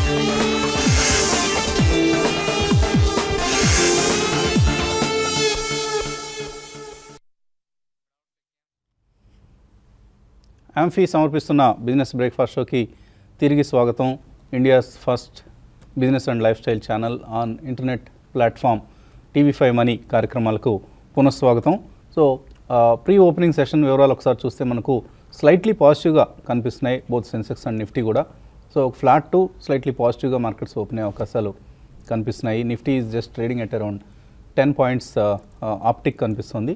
Amphi సమర్పిస్తున్న business breakfast షోకి తిరిగి స్వాగతం India's first business and lifestyle channel on internet platform TV five money కార్యక్రమాలకు పునఃస్వాగతం సో ప్రీ ఓపెనింగ్ సెషన్ వివరాలు ఒకసారి చూస్తే మనకు స్లైట్లీ పాజిటివ్గా కనిపిస్తున్నాయి బోత్ సెన్సెక్స్ అండ్ నిఫ్టీ కూడా సో ఫ్లాట్ టు స్లైట్లీ పాజిటివ్గా మార్కెట్స్ ఓపెన్ అయ్యే అవకాశాలు కనిపిస్తున్నాయి Nifty is just trading at around ten points uptick కనిపిస్తుంది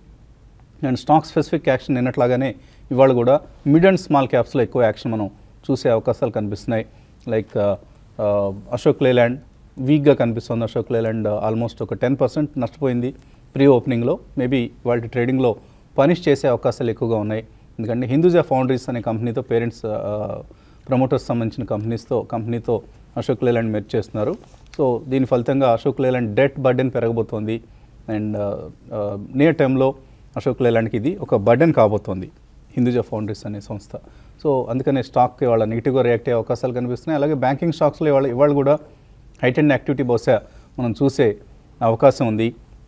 అండ్ స్టాక్ స్పెసిఫిక్ యాక్షన్ నిన్నట్లాగానే ఇవాళ కూడా మిడ్ అండ్ స్మాల్ క్యాప్స్లో ఎక్కువ యాక్షన్ మనం చూసే అవకాశాలు కనిపిస్తున్నాయి లైక్ అశోక్ లేలాండ్ వీక్గా కనిపిస్తుంది అశోక్ లేలాండ్ ఆల్మోస్ట్ ఒక టెన్ పర్సెంట్ నష్టపోయింది ప్రీ ఓపెనింగ్లో మేబీ వాళ్ళ ట్రేడింగ్లో పనిష్ చేసే అవకాశాలు ఎక్కువగా ఉన్నాయి ఎందుకంటే హిందూజా ఫౌండరీస్ అనే కంపెనీతో పేరెంట్స్ ప్రమోటర్స్ సంబంధించిన కంపెనీస్తో కంపెనీతో అశోక్ లేలాండ్ మెర్జ్ చేస్తున్నారు సో దీని ఫలితంగా అశోక్ లేలాండ్ డెట్ బర్డెన్ పెరగబోతోంది అండ్ నియర్ టైంలో అశోక్ లేలాండ్కి ఇది ఒక బర్డెన్ కాబోతోంది హిందూజా ఫౌండరీస్ అనే సంస్థ సో అందుకనే స్టాక్ ఇవాళ నెగిటివ్గా రియాక్ట్ అయ్యే అవకాశాలు కనిపిస్తున్నాయి అలాగే బ్యాంకింగ్ స్టాక్స్లో ఇవాళ ఇవాళ కూడా హైట్ అండ్ యాక్టివిటీ బహుశా మనం చూసే అవకాశం ఉంది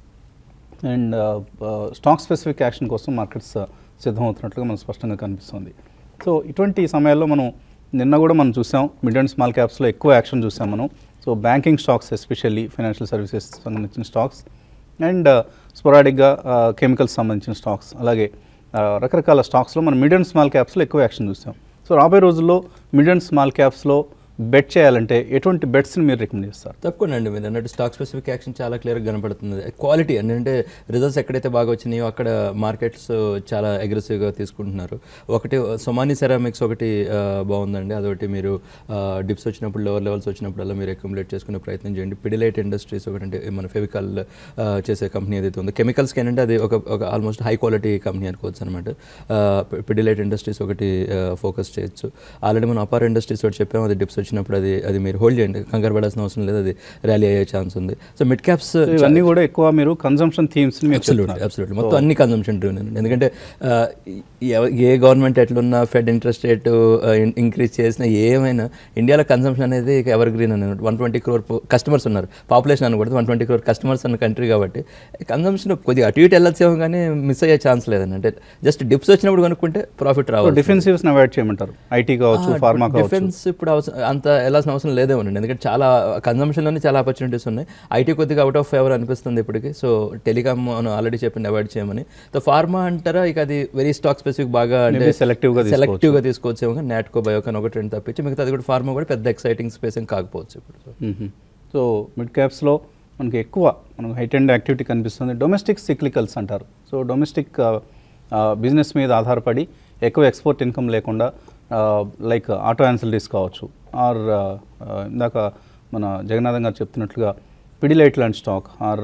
అండ్ స్టాక్ స్పెసిఫిక్ యాక్షన్ కోసం మార్కెట్స్ సిద్ధమవుతున్నట్లుగా మనకు స్పష్టంగా కనిపిస్తుంది సో ఇటువంటి సమయాల్లో మనం నిన్న కూడా మనం చూసాం మిడ్ అండ్ స్మాల్ క్యాప్స్లో ఎక్కువ యాక్షన్ చూసాం మనం so banking stocks especially financial services సంబంధించిన స్టాక్స్ అండ్ స్పొరాడిక్గా కెమికల్స్ సంబంధించిన స్టాక్స్ అలాగే ఆ, రకరకాల స్టాక్స్లో మనం మిడ్ అండ్ స్మాల్ క్యాప్స్లో ఎక్కువ యాక్షన్ చూసాం సో రాబోయే రోజుల్లో మిడ్ అండ్ స్మాల్ క్యాప్స్లో బెట్ చేయాలంటే ఎటువంటి బెట్స్ని మీరు రికమెండ్ చేస్తారు తప్పకుండా అండి మీరు అన్నట్టు స్టాక్ స్పెసిఫిక్ యాక్షన్ చాలా క్లియర్గా కనపడుతుంది క్వాలిటీ అంటే రిజల్ట్స్ ఎక్కడైతే బాగా వచ్చినాయో అక్కడ మార్కెట్స్ చాలా అగ్రెసివ్గా తీసుకుంటున్నారు ఒకటి సొమాని సెరామిక్స్ ఒకటి ఆ, బాగుందండి అదొకటి మీరు డిప్స్ వచ్చినప్పుడు లోవర్ లెవెల్స్ వచ్చినప్పుడల్లా మీరు అక్యుములేట్ చేసుకునే ప్రయత్నం చేయండి పిడిలైట్ ఇండస్ట్రీస్ ఒకటి అంటే మన ఫెవికల్ చేసే కంపెనీ ఏదైతే ఉందో కెమికల్స్కి ఏంటంటే అది ఒక ఒక ఆల్మోస్ట్ హై క్వాలిటీ కంపెనీ అనుకోవచ్చు అనమాట పిడిలైట్ ఇండస్ట్రీస్ ఒకటి ఫోకస్ చేయొచ్చు ఆల్రెడీ మనం అపార్ ఇండస్ట్రీస్ ఒకటి చెప్పాము అది డిప్స్ వచ్చినప్పుడు అది అది మీరు హోల్డ్ చేయండి కంగారు పడాల్సిన అవసరం లేదు అది ర్యాలీ అయ్యే ఛాన్స్ ఉంది సో మిడ్ క్యాప్స్ ఇవన్నీ కూడా ఎక్కువ మీరు కన్సంప్షన్ థీమ్స్ని మీరు అబ్సల్యూట్లీ చెప్తున్నారు. అబ్సల్యూట్లీ మొత్తం అన్ని కన్సంప్షన్ డ్రివెన్ అండి ఎందుకంటే ఆ, ఎవ- ఏ గవర్నమెంట్ ఎట్లున్నా ఫెడ్ ఇంట్రెస్ట్ రేట్ ఇంక్రీజ్ చేసినా ఏమైనా ఇండియాలో కన్సంప్షన్ అనేది ఎవర్ గ్రీన్ అని వన్ ట్వంటీ క్రోర్ కస్టమర్స్ ఉన్నారు పాపులేషన్ అనకూడదు వన్ ట్వంటీ క్రోర్ కస్టమర్స్ ఉన్న కంట్రీ కాబట్టి కన్సంప్షన్ కొద్దిగా అటు ఇటు వెళ్ళొచ్చేమో కానీ మిస్ అయ్యే ఛాన్స్ లేదండి అంటే జస్ట్ డిప్స్ వచ్చినప్పుడు కొనుక్కుంటే ప్రాఫిట్ సో రావాలి డిఫెన్సివ్స్ని అవాయిడ్ చేయమంటారు ఐటీ కావచ్చు ఫార్మా కావచ్చు డిఫెన్స్ ఇప్పుడు అవసరం అంత వెళ్ళాల్సిన అవసరం లేదేమోనండి ఎందుకంటే చాలా కన్జంప్షన్లోనే చాలా ఆపర్చునిటీస్ ఉన్నాయి ఐటీ కొద్దిగా అవుట్ ఆఫ్ ఫేవర్ అనిపిస్తుంది ఇప్పటికి సో టెలికామ్ మనం ఆల్రెడీ చెప్పింది అవాయిడ్ చేయమని సో ఫార్మా అంటారా ఇక అది వెరీ స్టాక్ స్పెసిఫిక్ బాగా అంటే Maybe selective గా తీసుకోవచ్చు. సెలెక్టివ్గా తీసుకోవచ్చేమో కానీ నాట్కో బయోకాన్ ఒకటి రెండు తప్పించి మిగతా అది కూడా ఫార్మా కూడా పెద్ద ఎక్సైటింగ్ స్పేస్ ఏం కాకపోవచ్చు ఇప్పుడు మ్మ్. సో మిడ్ క్యాప్స్లో మనకి ఎక్కువ మనకు హైట్ అండ్ యాక్టివిటీ కనిపిస్తుంది డొమెస్టిక్ సిక్లికల్స్ అంటారు సో డొమెస్టిక్ బిజినెస్ మీద ఆధారపడి ఎక్కువ ఎక్స్పోర్ట్ ఇన్కమ్ లేకుండా లైక్ ఆటో యాన్సిలరీస్ కావచ్చు ఆర్ ఇందాక మన జగన్నాథం గారు చెప్తున్నట్లుగా పిడిలైట్ లాంటి స్టాక్ ఆర్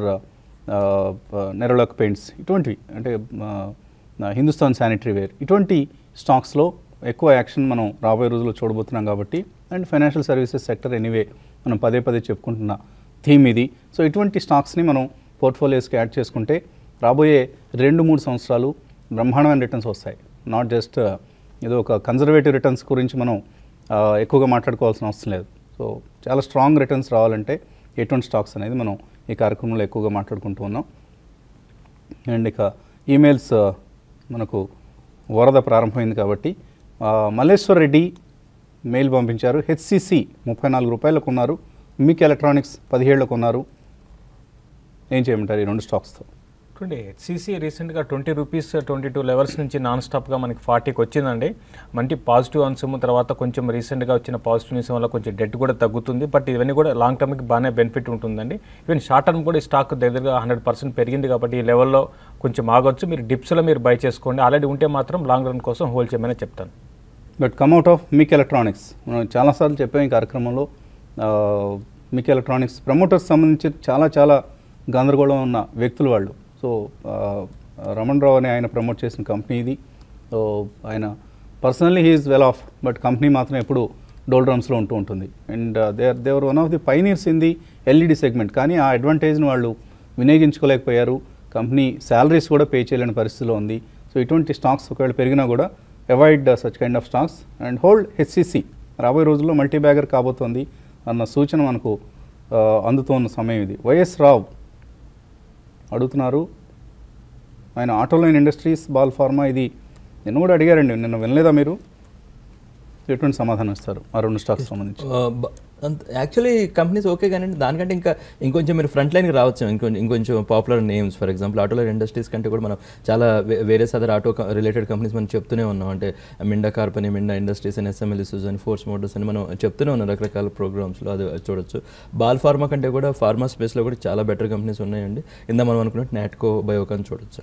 నెరలోక్ పెయింట్స్ ఇటువంటివి అంటే ఆ, హిందుస్థాన్ శానిటరీ వేర్ ఇటువంటి స్టాక్స్లో ఎక్కువ యాక్షన్ మనం రాబోయే రోజుల్లో చూడబోతున్నాం కాబట్టి and financial services sector anyway మనం పదే పదే చెప్పుకుంటున్న థీమ్ ఇది సో ఇటువంటి స్టాక్స్ని మనం పోర్ట్ఫోలియోస్కి యాడ్ చేసుకుంటే రాబోయే రెండు మూడు సంవత్సరాలు బ్రహ్మాండమైన రిటర్న్స్ వస్తాయి నాట్ జస్ట్ ఏదో ఒక కన్జర్వేటివ్ రిటర్న్స్ గురించి మనం ఆ, ఎక్కువగా మాట్లాడుకోవాల్సిన అవసరం లేదు సో చాలా స్ట్రాంగ్ రిటర్న్స్ రావాలంటే ఎటువంటి స్టాక్స్ అనేది మనం ఈ కార్యక్రమంలో ఎక్కువగా మాట్లాడుకుంటూ ఉన్నాం అండ్ ఇక ఈమెయిల్స్ ఆ, మనకు వరద ప్రారంభమైంది కాబట్టి ఆ, మల్లేశ్వర్ రెడ్డి మెయిల్ పంపించారు హెచ్సిసి ముప్పై నాలుగు రూపాయలకు ఉన్నారు మిక్ ఎలక్ట్రానిక్స్ పదిహేడులకు ఉన్నారు ఏం చేయమంటారు ఈ రెండు స్టాక్స్తో చూడండి హెచ్సిసి రీసెంట్గా twenty rupees twenty two levels నుంచి నాన్ స్టాప్గా మనకి ఫార్టీకి వచ్చిందండి మంచి పాజిటివ్ అంశం తర్వాత కొంచెం రీసెంట్గా వచ్చిన పాజిటివ్ న్యూస్ వల్ల కొంచెం డెట్ కూడా తగ్గుతుంది బట్ ఇవన్నీ కూడా లాంగ్ టర్మ్కి బాగానే బెనిఫిట్ ఉంటుందండి ఈవెన్ షార్ట్ టర్మ్ కూడా ఈ స్టాక్ దగ్గరగా హండ్రెడ్ పర్సెంట్ పెరిగింది కాబట్టి ఈ లెవెల్లో కొంచెం ఆగొచ్చు మీరు డిప్స్లో మీరు బై చేసుకోండి ఆల్రెడీ ఉంటే మాత్రం లాంగ్ రన్ కోసం హోల్డ్ చేయమని చెప్తాను but come at of MIC electronics మనం చాలాసార్లు చెప్పాం ఈ కార్యక్రమంలో ఆ, మిక్ ఎలక్ట్రానిక్స్ ప్రమోటర్స్ సంబంధించి చాలా చాలా గందరగోళం ఉన్న వ్యక్తులు వాళ్ళు సో ఆ, రమణ్ రావు అనే ఆయన ప్రమోట్ చేసిన కంపెనీ ఇది సో ఆయన personally he's well off but company మాత్రం ఎప్పుడు డోల్ డ్రమ్స్లో ఉంటూ ఉంటుంది and they they are one of the pioneers in the LED segment కానీ ఆ అడ్వాంటేజ్ని వాళ్ళు వినియోగించుకోలేకపోయారు కంపెనీ శాలరీస్ కూడా పే చేయలేని పరిస్థితిలో ఉంది సో ఇటువంటి స్టాక్స్ ఒకవేళ పెరిగినా కూడా avoid such kind of stocks and hold HCC రాబోయే రోజుల్లో మల్టీ బ్యాగర్ కాబోతోంది అన్న సూచన మనకు ఆ, అందుతోన్న సమయం ఇది వైఎస్ రావు అడుగుతున్నారు ఆయన ఆటోలైన్ ఇండస్ట్రీస్ బాల్ ఫార్మా ఇది నిన్న కూడా అడిగారండి నిన్న వినలేదా మీరు ఎటువంటి సమాధానం ఇస్తారు ఆ రెండు స్టాక్స్ సంబంధించి యాక్చువల్లీ కంపెనీస్ ఓకే కానీ దానికంటే ఇంకా ఇంకొంచెం మీరు ఫ్రంట్ లైన్కి రావచ్చు ఇంకొంచెం ఇంకొంచెం popular names for example Autoline industries కంటే కూడా మనం చాలా వేరే అదర్ ఆటో రిలేటెడ్ కంపెనీస్ మనం చెప్తూనే ఉన్నాం అంటే మిండా కార్పనీ మిండా ఇండస్ట్రీస్ అని ఎస్ఎంఎల్ అని ఫోర్స్ మోటార్స్ అని మనం చెప్తూనే ఉన్నాం రకరకాల ప్రోగ్రామ్స్లో అది చూడొచ్చు బాల్ ఫార్మా కంటే కూడా ఫార్మా స్పేస్లో కూడా చాలా బెటర్ కంపెనీస్ ఉన్నాయండి ఇందా మనం అనుకున్నట్టు నాట్కో బయోకాన్ చూడొచ్చు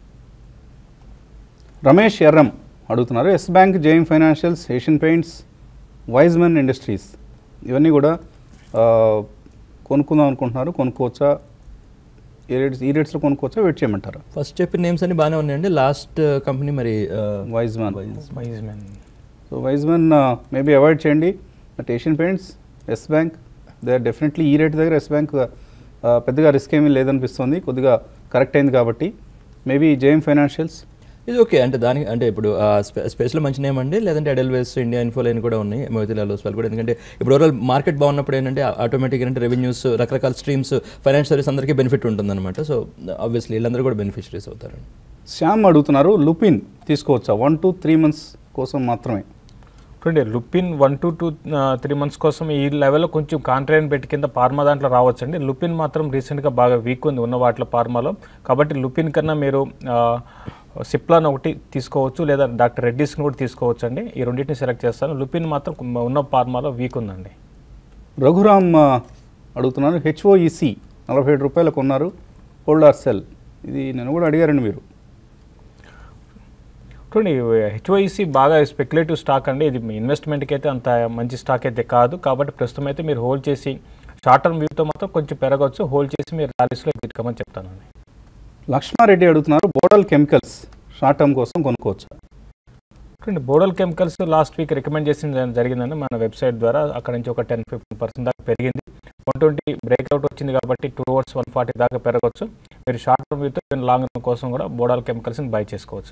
రమేష్ ఎర్రం అడుగుతున్నారు Yes Bank JM financials Asian Paints Weizmann industries ఇవన్నీ కూడా ఆ, కొనుక్కుందాం అనుకుంటున్నారు కొనుక్కోవచ్చా ఏ రేట్స్ ఈ రేట్స్లో కొనుక్కోవచ్చా వెయిట్ చేయమంటారా ఫస్ట్ చెప్పిన నేమ్స్ అన్ని బాగానే ఉన్నాయండి లాస్ట్ కంపెనీ మరి Weizmann wise man so Weizmann maybe avoid చేయండి but Asian Paints Yes Bank they are definitely ఈ రేట్ దగ్గర ఎస్ బ్యాంక్ పెద్దగా రిస్క్ ఏమీ లేదనిపిస్తుంది కొద్దిగా కరెక్ట్ అయింది కాబట్టి మేబీ జేఎం ఫైనాన్షియల్స్ ఇది ఓకే అంటే దానికి అంటే ఇప్పుడు ఆ స్పే స్పేస్లో మంచి నేమ్ అండి లేదంటే ఎడెల్వేస్ ఇండియా ఇన్ఫోలైన్ కూడా ఉన్నాయి మోతిలాల్ ఓస్వాల్ కూడా ఎందుకంటే ఇప్పుడు ఓవరాల్ మార్కెట్ బాగున్నప్పుడు ఏంటంటే ఆటోమేటిక్గా అంటే రెవెన్యూస్ రకరకాల స్ట్రీమ్స్ ఫైనాన్స్ సర్వీస్ అందరికీ బెనిఫిట్ ఉంటుందన్నమాట సో ఆబ్వియస్లీ వీళ్ళందరూ కూడా బెనిఫిషరీస్ అవుతారండి శ్యామ్ అడుగుతున్నారు లుపిన్ తీసుకోవచ్చా వన్ టు త్రీ మంత్స్ కోసం మాత్రమే చూడండి Lupin one to two three months కోసం ఈ లెవెల్లో కొంచెం కాంట్రాక్ట్ పెట్టి కింద పార్మా దాంట్లో రావచ్చండి లుపిన్ మాత్రం రీసెంట్గా బాగా వీక్ ఉంది ఉన్న వాటిలో పార్మాలో కాబట్టి లుపిన్ కన్నా మీరు సిప్లాన్ ఒకటి తీసుకోవచ్చు లేదా డాక్టర్ రెడ్డిస్ని కూడా తీసుకోవచ్చు అండి ఈ రెండింటిని సెలెక్ట్ చేస్తాను లుపిన్ మాత్రం ఉన్న పార్మాలో వీక్ ఉందండి రఘురామ్ ఆ, అడుగుతున్నారు హెచ్ఓఈసి నలభై ఏడు రూపాయలకు కొన్నారు హోల్డ్ ఆర్ సెల్ ఇది నేను కూడా అడిగారండి మీరు చూడండి హెచ్ఓఈసి బాగా స్పెక్యులేటివ్ స్టాక్ అండి ఇది మీ ఇన్వెస్ట్మెంట్కి అయితే అంత మంచి స్టాక్ అయితే కాదు కాబట్టి ప్రస్తుతం అయితే మీరు హోల్డ్ చేసి షార్ట్ టర్మ్ వ్యూతో మాత్రం కొంచెం పెరగవచ్చు హోల్డ్ చేసి మీరు ర్యాలీస్లో ఎదుర్కోమని చెప్తానండి లక్ష్మారెడ్డి అడుగుతున్నారు బోడల్ కెమికల్స్ షార్ట్ టర్మ్ కోసం కొనుక్కోవచ్చు చూడండి Bodal chemicals last week recommend చేసింది జరిగిందండి మన వెబ్సైట్ ద్వారా అక్కడ నుంచి ఒక టెన్ ఫిఫ్టీన్ పర్సెంట్ దాకా పెరిగింది వన్ ట్వంటీ బ్రేక్అవుట్ వచ్చింది కాబట్టి టూ అవర్స్ వన్ ఫార్టీ దాకా పెరగవచ్చు మీరు షార్ట్ టర్మ్ వ్యూతో లాంగ్ టర్మ్ కోసం కూడా బోడాల్ కెమికల్స్ని బై చేసుకోవచ్చు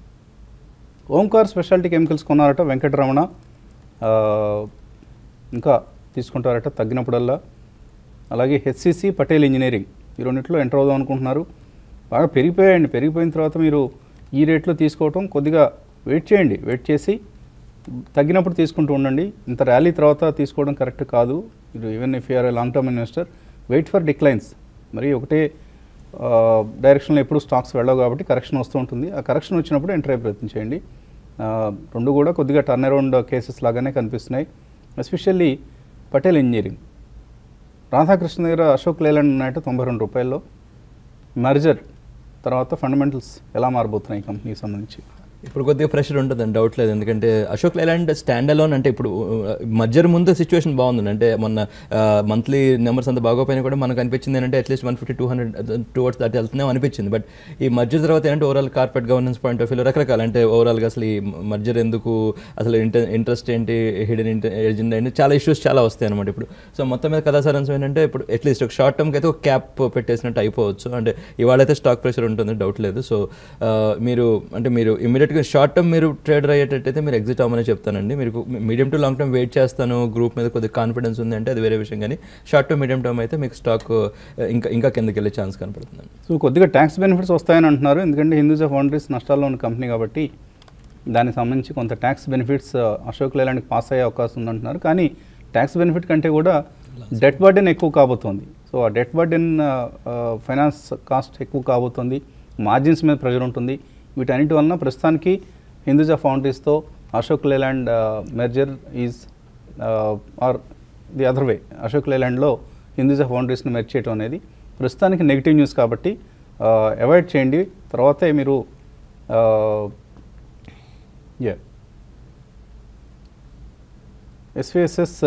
ఓంకార్ స్పెషాలిటీ కెమికల్స్ కొన్నారట వెంకటరమణ ఆ, ఇంకా తీసుకుంటారట తగ్గినప్పుడల్లా అలాగే హెచ్సిసి పటేల్ ఇంజనీరింగ్ ఈ రెండిట్లో ఎంటర్ అవుదాం అనుకుంటున్నారు బాగా పెరిగిపోయాయండి పెరిగిపోయిన తర్వాత మీరు ఈ రేట్లో తీసుకోవటం కొద్దిగా వెయిట్ చేయండి వెయిట్ చేసి తగ్గినప్పుడు తీసుకుంటూ ఉండండి ఇంత ర్యాలీ తర్వాత తీసుకోవడం కరెక్ట్ కాదు మీరు even if you're a long term investor wait for declines మరి ఒకటే డైరెక్షన్లో ఎప్పుడు స్టాక్స్ వెళ్ళవు కాబట్టి కరెక్షన్ వస్తూ ఉంటుంది ఆ కరెక్షన్ వచ్చినప్పుడు ఎంటర్ అయ్యే ప్రయత్నం చేయండి ఆ, రెండు కూడా కొద్దిగా టర్న్ అరౌండ్ కేసెస్ లాగానే కనిపిస్తున్నాయి ఎస్పెషల్లీ పటేల్ ఇంజనీరింగ్ రాధాకృష్ణ దగ్గర అశోక్ లేలాండ్ ఉన్నాయట తొంభై రెండు రూపాయల్లో మర్జర్ తర్వాత ఫండమెంటల్స్ ఎలా మారబోతున్నాయి ఈ కంపెనీకి సంబంధించి ఇప్పుడు కొద్దిగా ప్రెషర్ ఉంటుందండి డౌట్ లేదు ఎందుకంటే అశోక్ లైలాండ్ స్టాండ్ అలోన్ అంటే ఇప్పుడు మధ్యర్ ముందు సిచ్యువేషన్ బాగుంది అంటే మొన్న మంత్లీ నెంబర్స్ అంతా బాగోపోయినా కూడా మనకు అనిపించింది ఏంటంటే at least one fifty two hundred towards that వెళ్తున్నాం అనిపించింది బట్ ఈ మధ్య తర్వాత ఏంటంటే overall corporate governance point of వ్యూలో రకరకాల అంటే ఓవరాల్గా అసలు ఈ మధ్యర్ ఎందుకు అసలు ఇంట్రెస్ట్ ఏంటి హిడెన్ ఎజెండా ఏంటి చాలా ఇష్యూస్ చాలా వస్తాయి అనమాట ఇప్పుడు సో మొత్తం మీద కథా సారాంశం ఏంటంటే ఇప్పుడు అట్లీస్ట్ ఒక షార్ట్ టర్మ్కి అయితే ఒక క్యాప్ పెట్టేసినట్టు అయిపోవచ్చు అంటే ఇవాళ అయితే స్టాక్ ప్రెషర్ ఉంటుంది డౌట్ లేదు సో మీరు అంటే మీరు ఇమీడియట్గా షార్ట్ టర్మ్ మీరు ట్రేడర్ అయ్యేటట్టయితే మీరు ఎగ్జిట్ అవ్వమని చెప్తానండి మీరు medium to long term wait చేస్తాను గ్రూప్ మీద కొద్దిగా కాన్ఫిడెన్స్ ఉంది అంటే అది వేరే విషయం కానీ షార్ట్ టర్మ్ మీడియం టర్మ్ అయితే మీకు స్టాక్ ఇంకా ఇంకా కిందకి వెళ్ళే ఛాన్స్ కనపడుతుంది సో కొద్దిగా ట్యాక్స్ బెనిఫిట్స్ వస్తాయని అంటున్నారు ఎందుకంటే హిందూజా ఫౌండరీస్ నష్టాల్లో ఉన్న కంపెనీ కాబట్టి దానికి సంబంధించి కొంత ట్యాక్స్ బెనిఫిట్స్ అశోక్ లేలాండ్కి పాస్ అయ్యే అవకాశం ఉందంటున్నారు కానీ ట్యాక్స్ బెనిఫిట్ కంటే కూడా డెట్ బర్డెన్ ఎక్కువ కాబోతోంది సో ఆ డెట్ బర్డెన్ ఫైనాన్స్ కాస్ట్ ఎక్కువ కాబోతోంది మార్జిన్స్ మీద ప్రెషర్ ఉంటుంది వీటన్నిటి వలన ప్రస్తుతానికి హిందూజా ఫౌండరీస్తో Ashok Leyland merger is or the other way Ashok లేలాండ్లో హిందూజా ఫౌండరీస్ని మెర్జ్ చేయడం అనేది ప్రస్తుతానికి నెగిటివ్ న్యూస్ కాబట్టి అవాయిడ్ చేయండి తర్వాతే మీరు యా ఎస్విఎస్ఎస్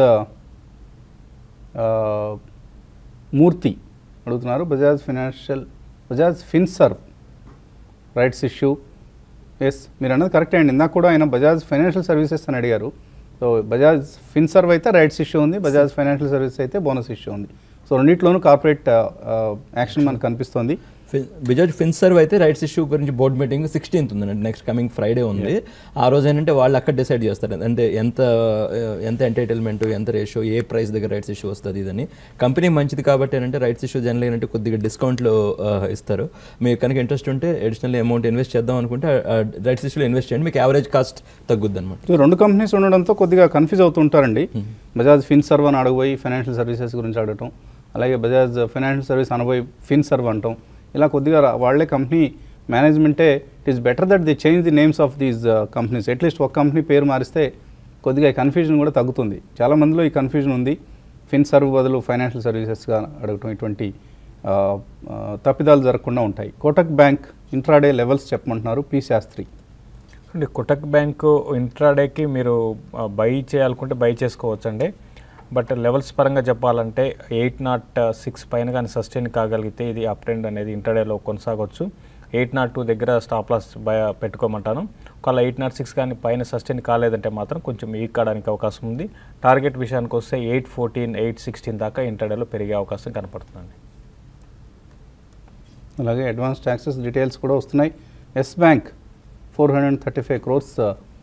మూర్తి అడుగుతున్నారు Bajaj financial Bajaj Finserv rights issue yes మీరు అన్నది కరెక్టే అండి ఇందాక కూడా ఆయన బజాజ్ ఫైనాన్షియల్ సర్వీసెస్ అని అడిగారు సో బజాజ్ ఫిన్సర్వ్ అయితే రైట్స్ ఇష్యూ ఉంది బజాజ్ ఫైనాన్షియల్ సర్వీసెస్ అయితే బోనస్ ఇష్యూ ఉంది సో రెండింటిలోనూ కార్పొరేట్ యాక్షన్ మనకు కనిపిస్తుంది ఫిన్- బజాజ్ ఫిన్సర్వ్ అయితే రైట్స్ ఇష్యూ గురించి బోర్డ్ మీటింగ్ సిక్స్టీన్త్ ఉందండి నెక్స్ట్ కమింగ్ ఫ్రైడే ఉంది ఆ రోజు ఏంటంటే వాళ్ళు అక్కడ డిసైడ్ చేస్తారు అంటే ఎంత ఎంత ఎంటైటిల్మెంట్ ఎంత రేషియో ఏ ప్రైస్ దగ్గర రైట్స్ ఇష్యూ వస్తుంది ఇదని కంపెనీ మంచిది కాబట్టి ఏంటంటే రైట్స్ ఇష్యూ జనరల్ ఏంటంటే కొద్దిగా డిస్కౌంట్లో ఇస్తారు మీకు కనుక ఇంట్రెస్ట్ ఉంటే అడిషనల్ అమౌంట్ ఇన్వెస్ట్ చేద్దాం అనుకుంటే రైట్స్ ఇష్యూలో ఇన్వెస్ట్ చేయండి మీకు యావరేజ్ కాస్ట్ తగ్గుద్ది అనమాట సో రెండు కంపెనీస్ ఉండడంతో కొద్దిగా కన్ఫ్యూజ్ అవుతుంటారండి బజాజ్ ఫిన్ సర్వ్ అని అడగబోయి ఫైనాన్షియల్ సర్వీసెస్ గురించి అడగటం అలాగే బజాజ్ ఫైనాన్షియల్ సర్వీస్ అనబోయి ఫిన్ సర్వ్ అంటాం ఇలా కొద్దిగా రా- వాళ్ళే కంపెనీ మేనేజ్మెంటే it is better that the change the names of these companies at least ఒక కంపెనీ పేరు మారిస్తే కొద్దిగా ఈ కన్ఫ్యూజన్ కూడా తగ్గుతుంది చాలా మందిలో ఈ కన్ఫ్యూజన్ ఉంది ఫిన్ సర్వ్ బదులు ఫైనాన్షియల్ సర్వీసెస్గా అడగటం ఇటువంటి ఆ, ఆ, తప్పిదాలు జరగకుండా ఉంటాయి కోటక్ బ్యాంక్ ఇంట్రాడే లెవెల్స్ చెప్పమంటున్నారు పి శాస్త్రి అండి కొటక్ బ్యాంకు ఇంట్రాడేకి మీరు బై చేయాలనుకుంటే బై చేసుకోవచ్చండి బట్ లెవెల్స్ పరంగా చెప్పాలంటే ఎయిట్ నాట్ సిక్స్ పైన కానీ సస్టైన్ కాగలిగితే ఇది అప్ ట్రెండ్ అనేది ఇంట్రాడేలో కొనసాగవచ్చు ఎయిట్ నాట్ టూ దగ్గర స్టాప్ లాస్ బై పెట్టుకోమంటాను ఒకవేళ ఎయిట్ నాట్ సిక్స్ కానీ పైన సస్టైన్ కాలేదంటే మాత్రం కొంచెం వీక్ కావడానికి అవకాశం ఉంది టార్గెట్ విషయానికి వస్తే ఎయిట్ ఫోర్టీన్ ఎయిట్ సిక్స్టీన్ దాకా ఇంట్రాడేలో పెరిగే అవకాశం కనపడుతుందండి అలాగే అడ్వాన్స్ ట్యాక్సెస్ డీటెయిల్స్ కూడా వస్తున్నాయి Yes Bank four hundred thirty five crores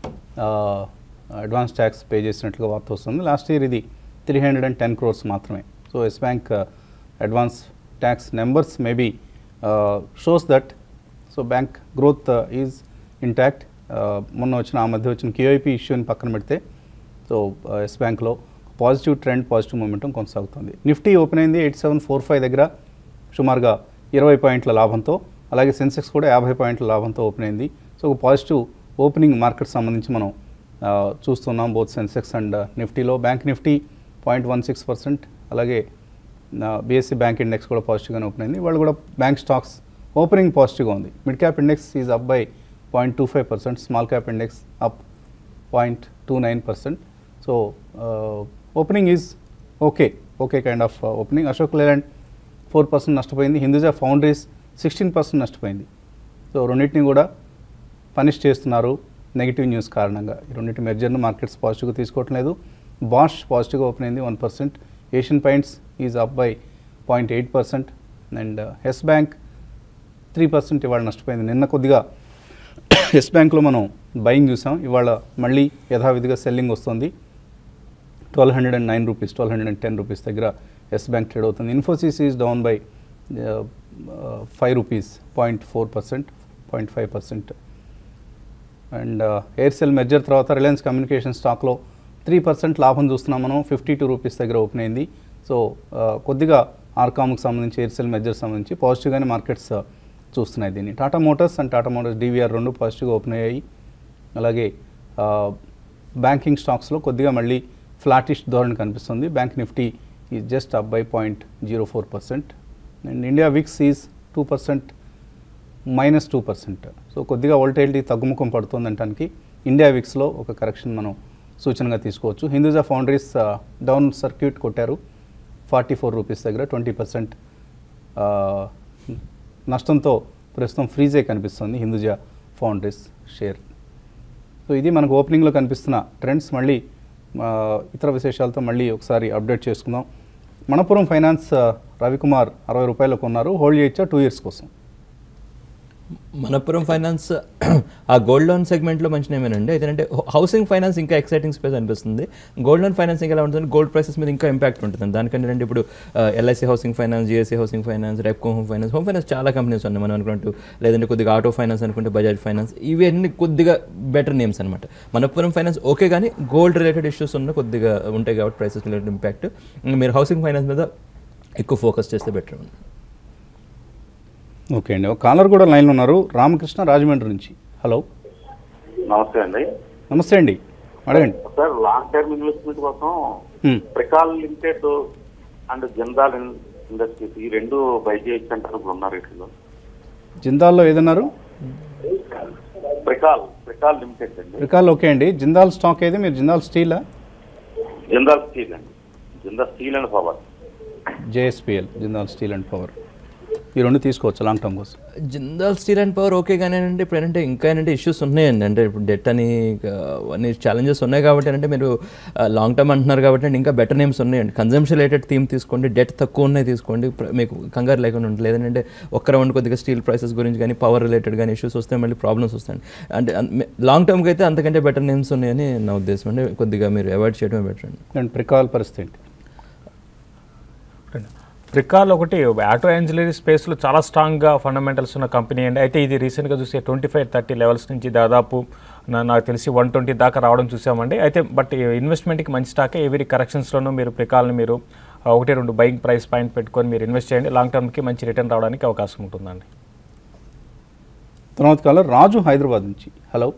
advance tax pay చేసినట్లుగా వార్త వస్తుంది లాస్ట్ ఇయర్ ఇది three hundred and ten crores మాత్రమే so Yes Bank advance tax numbers maybe shows that so bank growth is intact మొన్న వచ్చిన ఆ మధ్య వచ్చిన క్యూఐపీ ఇష్యూని పక్కన పెడితే సో ఎస్ బ్యాంక్లో పాజిటివ్ ట్రెండ్ పాజిటివ్ మూమెంటం కొనసాగుతుంది నిఫ్టీ ఓపెన్ అయింది ఎయిట్ సెవెన్ ఫోర్ ఫైవ్ దగ్గర సుమారుగా ఇరవై పాయింట్ల లాభంతో అలాగే సెన్సెక్స్ కూడా యాభై పాయింట్ల లాభంతో ఓపెన్ అయింది సో ఒక పాజిటివ్ ఓపెనింగ్ మార్కెట్ సంబంధించి మనం ఆ, చూస్తున్నాం బోత్ సెన్సెక్స్ అండ్ నిఫ్టీలో bank Nifty point one six percent అలాగే బీఎస్సీ బ్యాంక్ ఇండెక్స్ కూడా పాజిటివ్గానే ఓపెన్ అయింది వాళ్ళు కూడా బ్యాంక్ స్టాక్స్ ఓపెనింగ్ పాజిటివ్గా ఉంది mid cap index is up by point two five percent small cap index up point two nine percent so opening is okay okay kind of opening Ashok Leyland four percent నష్టపోయింది Hinduja foundries sixteen percent నష్టపోయింది so రెండింటిని కూడా punish చేస్తున్నారు negative news కారణంగా ఈ రెండింటి మెర్జర్ను markets పాజిటివ్గా తీసుకోవటం లేదు బాష్ పాజిటివ్గా ఓపెన్ అయింది one percent Asian Paints is up by point eight percent and Yes Bank three percent ఇవాళ నష్టపోయింది నిన్న కొద్దిగా ఎస్ బ్యాంక్లో మనం బయింగ్ చూసాం ఇవాళ మళ్ళీ యథావిధిగా సెల్లింగ్ వస్తుంది twelve hundred and nine rupees twelve hundred and ten rupees దగ్గర ఎస్ బ్యాంక్ ట్రేడ్ అవుతుంది Infosys is down by five rupees point four percent point five percent and Aircel merger తర్వాత రిలయన్స్ కమ్యూనికేషన్ స్టాక్లో three percent లాభం చూస్తున్నాం మనం fifty two rupees దగ్గర open అయింది so కొద్దిగా ఆర్కామ్కి సంబంధించి ఎయిర్సెల్ మెర్జర్ సంబంధించి పాజిటివ్గానే మార్కెట్స్ చూస్తున్నాయి దీన్ని Tata Motors and Tata Motors DVR రెండు పాజిటివ్గా ఓపెన్ అయ్యాయి అలాగే బ్యాంకింగ్ స్టాక్స్లో కొద్దిగా మళ్ళీ ఫ్లాటిష్ ధోరణి కనిపిస్తుంది bank Nifty is just up by point zero four percent and India VIX is two percent minus two percent so కొద్దిగా వోల్టైలిటీ తగ్గుముఖం పడుతుంది అంటానికి ఇండియా విక్స్లో ఒక కరెక్షన్ మనం సూచనగా తీసుకోవచ్చు హిందూజా ఫౌండరీస్ డౌన్ సర్క్యూట్ కొట్టారు ఫార్టీ ఫోర్ రూపీస్ దగ్గర ట్వంటీ పర్సెంట్ నష్టంతో ప్రస్తుతం ఫ్రీజే కనిపిస్తుంది హిందూజా ఫౌండరీస్ షేర్ సో ఇది మనకు ఓపెనింగ్లో కనిపిస్తున్న ట్రెండ్స్ మళ్ళీ ఆ, ఇతర విశేషాలతో మళ్ళీ ఒకసారి అప్డేట్ చేసుకుందాం మనపురం ఫైనాన్స్ ఆ, రవికుమార్ అరవై రూపాయలకు ఉన్నారు హోల్డ్ చేయొచ్చా టూ ఇయర్స్ కోసం మనపురం ఫైనాన్స్ ఆ గోల్డ్ లోన్ సెగ్మెంట్లో మంచి నేమేనండి అయితే హౌసింగ్ ఫైనాన్స్ ఇంకా ఎక్సైటింగ్ స్పేస్ అనిపిస్తుంది గోల్డ్ లోన్ ఫైనాన్సింగ్ ఎలా ఉంటుంది గోల్డ్ ప్రైసెస్ మీద ఇంకా ఇంపాక్ట్ ఉంటుంది దానికంటే అంటే ఇప్పుడు LIC housing finance GIC housing finance Repco home finance home finance చాలా కంపెనీస్ ఉన్నాయి మనం అనుకుంటూ లేదంటే కొద్దిగా ఆటో ఫైనాన్స్ అనుకుంటే బజాజ్ ఫైనాన్స్ ఇవన్నీ కొద్దిగా బెటర్ నేమ్స్ అనమాట మనపురం ఫైనాన్స్ ఓకే కానీ గోల్డ్ రిలేటెడ్ ఇష్యూస్ ఉన్న కొద్దిగా ఉంటాయి కాబట్టి ప్రైసెస్ రిలేటెడ్ ఇంపాక్ట్ మీరు హౌసింగ్ ఫైనాన్స్ మీద ఎక్కువ ఫోకస్ చేస్తే బెటర్ ఉంది ఓకే అండి ఒక కాలర్ కూడా లైన్లో ఉన్నారు రామకృష్ణ రాజమండ్రి నుంచి హలో నమస్తే అండి నమస్తే అండి అడగండి సార్ లాంగ్ టర్మ్ ఇన్వెస్ట్మెంట్ కోసం hmm. Pricol limited and Jindal in- industries ఈ రెండు బై చేయొచ్చు అంటారు ఇప్పుడు ఉన్నారు వీటిలో జిందాల్లో ఏదన్నారు ప్రికాల్ ప్రికాల్ లిమిటెడ్ అండి రికాల్ ఓకే అండి జిందాల్ స్టాక్ ఏది మీరు జిందాల్ స్టీలా జిందాల్ స్టీల్ అండి Jindal steel and power JSPL Jindal steel and power ఈ రెండు తీసుకోవచ్చు లాంగ్ టర్మ్ కోసం Jindal steel and power okay కానీ అంటే ఇప్పుడు ఏంటంటే ఇంకా ఏంటంటే ఇష్యూస్ ఉన్నాయండి అంటే ఇప్పుడు డెట్ అని ఇంకా అన్ని ఛాలెంజెస్ ఉన్నాయి కాబట్టి అంటే మీరు లాంగ్ టర్మ్ అంటున్నారు కాబట్టి అంటే ఇంకా బెటర్ నేమ్స్ ఉన్నాయండి కన్జంప్షన్ రిలేటెడ్ థీమ్ తీసుకోండి డెట్ తక్కువ ఉన్నాయి తీసుకోండి ప్ర- మీకు కంగారు లేకుండా ఉంటుంది లేదంటే ఒక్క రౌండ్ కొద్దిగా స్టీల్ ప్రైసెస్ గురించి కానీ పవర్ రిలేటెడ్ కానీ ఇష్యూస్ వస్తే మళ్ళీ ప్రాబ్లమ్స్ వస్తాయండి అంటే లాంగ్ టర్మ్కి అయితే అంతకంటే బెటర్ నేమ్స్ ఉన్నాయని నా ఉద్దేశం అండి కొద్దిగా మీరు అవాయిడ్ చేయడమే బెటర్ అండి అండ్ ప్రికాల్ పరిస్థితి ఏంటి ప్రికాల్ ఒకటి ఆటో ఎంజినీరింగ్ స్పేస్లో చాలా స్ట్రాంగ్గా ఫండమెంటల్స్ ఉన్న కంపెనీ అండి అయితే ఇది రీసెంట్గా చూస్తే ట్వంటీ ఫైవ్ థర్టీ లెవెల్స్ నుంచి దాదాపు నా- నాకు తెలిసి వన్ ట్వంటీ దాకా రావడం చూసామండి అయితే బట్ ఇన్వెస్ట్మెంట్కి మంచి స్టాకే ఎవరి కరెక్షన్స్లోనూ మీరు ప్రికాల్ని మీరు ఆ, ఒకటి రెండు బయింగ్ ప్రైస్ పాయింట్ పెట్టుకొని మీరు ఇన్వెస్ట్ చేయండి లాంగ్ టర్మ్కి మంచి రిటర్న్ రావడానికి అవకాశం ఉంటుందండి తర్వాత కాలర్ రాజు హైదరాబాద్ నుంచి హలో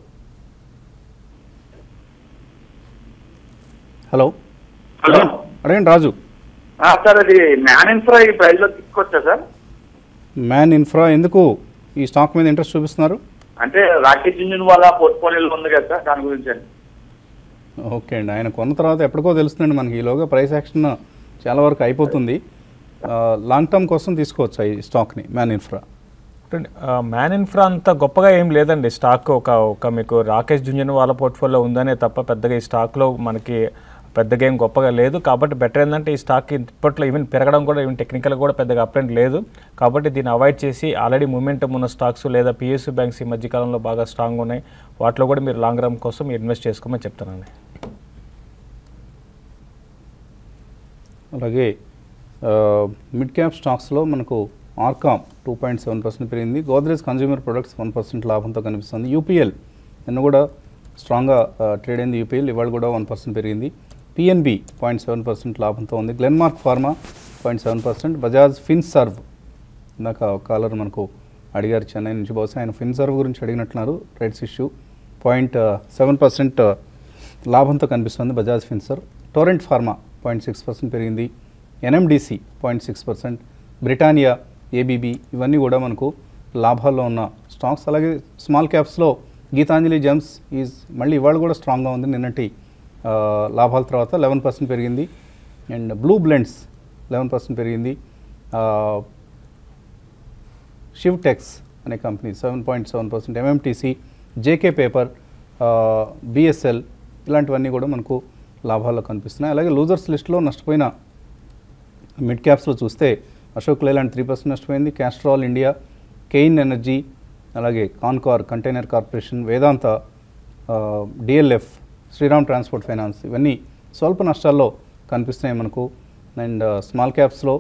హలో హలో అడగండి రాజు ఆ, సార్ అది మ్యాన్ ఇన్ఫ్రా ఈ ప్రైస్ లో తీసుకొచ్చా సార్ మ్యాన్ ఇన్ఫ్రా ఎందుకు ఈ స్టాక్ మీద ఇంట్రెస్ట్ చూపిస్తున్నారు అంటే రాకేష్ ఇంజిన్ వాళ్ళ పోర్ట్ఫోలియోలో ఉంది కదా సార్ దాని గురించి అండి ఓకే అండి ఆయన కొన్న తర్వాత ఎప్పటికో తెలుస్తుందండి మనకి ఈలోగా ప్రైస్ యాక్షన్ చాలా వరకు అయిపోతుంది ఆ, లాంగ్ టర్మ్ కోసం తీసుకోవచ్చు ఈ స్టాక్ని మ్యాన్ ఇన్ఫ్రా మ్యాన్ ఇన్ఫ్రా అంత గొప్పగా ఏం లేదండి స్టాక్ ఒక ఒక మీకు రాకేష్ జుంజన్ వాళ్ళ పోర్ట్ఫోలియో ఉందనే తప్ప పెద్దగా ఈ స్టాక్లో మనకి పెద్దగా ఏం గొప్పగా లేదు కాబట్టి బెటర్ ఏంటంటే ఈ స్టాక్ ఇప్పట్లో ఈవెన్ పెరగడం కూడా ఈవెన్ టెక్నికల్ కూడా పెద్దగా అప్ అండ్ లేదు కాబట్టి దీన్ని అవాయిడ్ చేసి ఆల్రెడీ మూమెంటం ఉన్న స్టాక్స్ లేదా పిఎస్యూ బ్యాంక్స్ ఈ మధ్యకాలంలో బాగా స్ట్రాంగ్ ఉన్నాయి వాటిలో కూడా మీరు లాంగ్ రన్ కోసం ఇన్వెస్ట్ చేసుకోమని చెప్తానండి అలాగే మిడ్ క్యాప్ స్టాక్స్లో మనకు RCom two point seven percent పెరిగింది Godrej consumer products one percent లాభంతో కనిపిస్తుంది యూపీఎల్ నిన్న కూడా స్ట్రాంగ్గా ట్రేడ్ అయింది యూపీఎల్ ఇవాళ కూడా వన్ పర్సెంట్ పెరిగింది పిఎన్బి పాయింట్ సెవెన్ పర్సెంట్ లాభంతో ఉంది Glenmark pharma point seven percent Bajaj Finserv ఇందాక కాలర్ మనకు అడిగారు చెన్నై నుంచి బహుశా ఆయన ఫిన్సర్వ్ గురించి అడిగినట్లున్నారు rights issue point seven percent లాభంతో కనిపిస్తుంది Bajaj Finserv Torrent pharma point six percent పెరిగింది NMDC point six percent Britannia ABB ఇవన్నీ కూడా మనకు లాభాల్లో ఉన్న స్టాక్స్ అలాగే స్మాల్ క్యాప్స్లో గీతాంజలి జెమ్స్ ఈజ్ మళ్ళీ ఇవాళ కూడా స్ట్రాంగ్గా ఉంది నిన్నటి ఆ, లాభాల తర్వాత లెవెన్ పర్సెంట్ పెరిగింది and blue blends eleven percent పెరిగింది ఆ, షివ్ టెక్స్ అనే company seven point seven percent MMTC JK paper BSL ఇలాంటివన్నీ కూడా మనకు లాభాల్లో కనిపిస్తున్నాయి అలాగే లూజర్స్ లిస్ట్లో నష్టపోయిన మిడ్ క్యాప్స్లో చూస్తే అశోక్ లేలాండ్ త్రీ పర్సెంట్ నష్టపోయింది క్యాస్ట్రాల్ ఇండియా కెయిన్ ఎనర్జీ అలాగే Concor container corporation Vedanta DLF Shriram transport finance ఇవన్నీ స్వల్ప నష్టాల్లో కనిపిస్తున్నాయి మనకు అండ్ స్మాల్ క్యాప్స్లో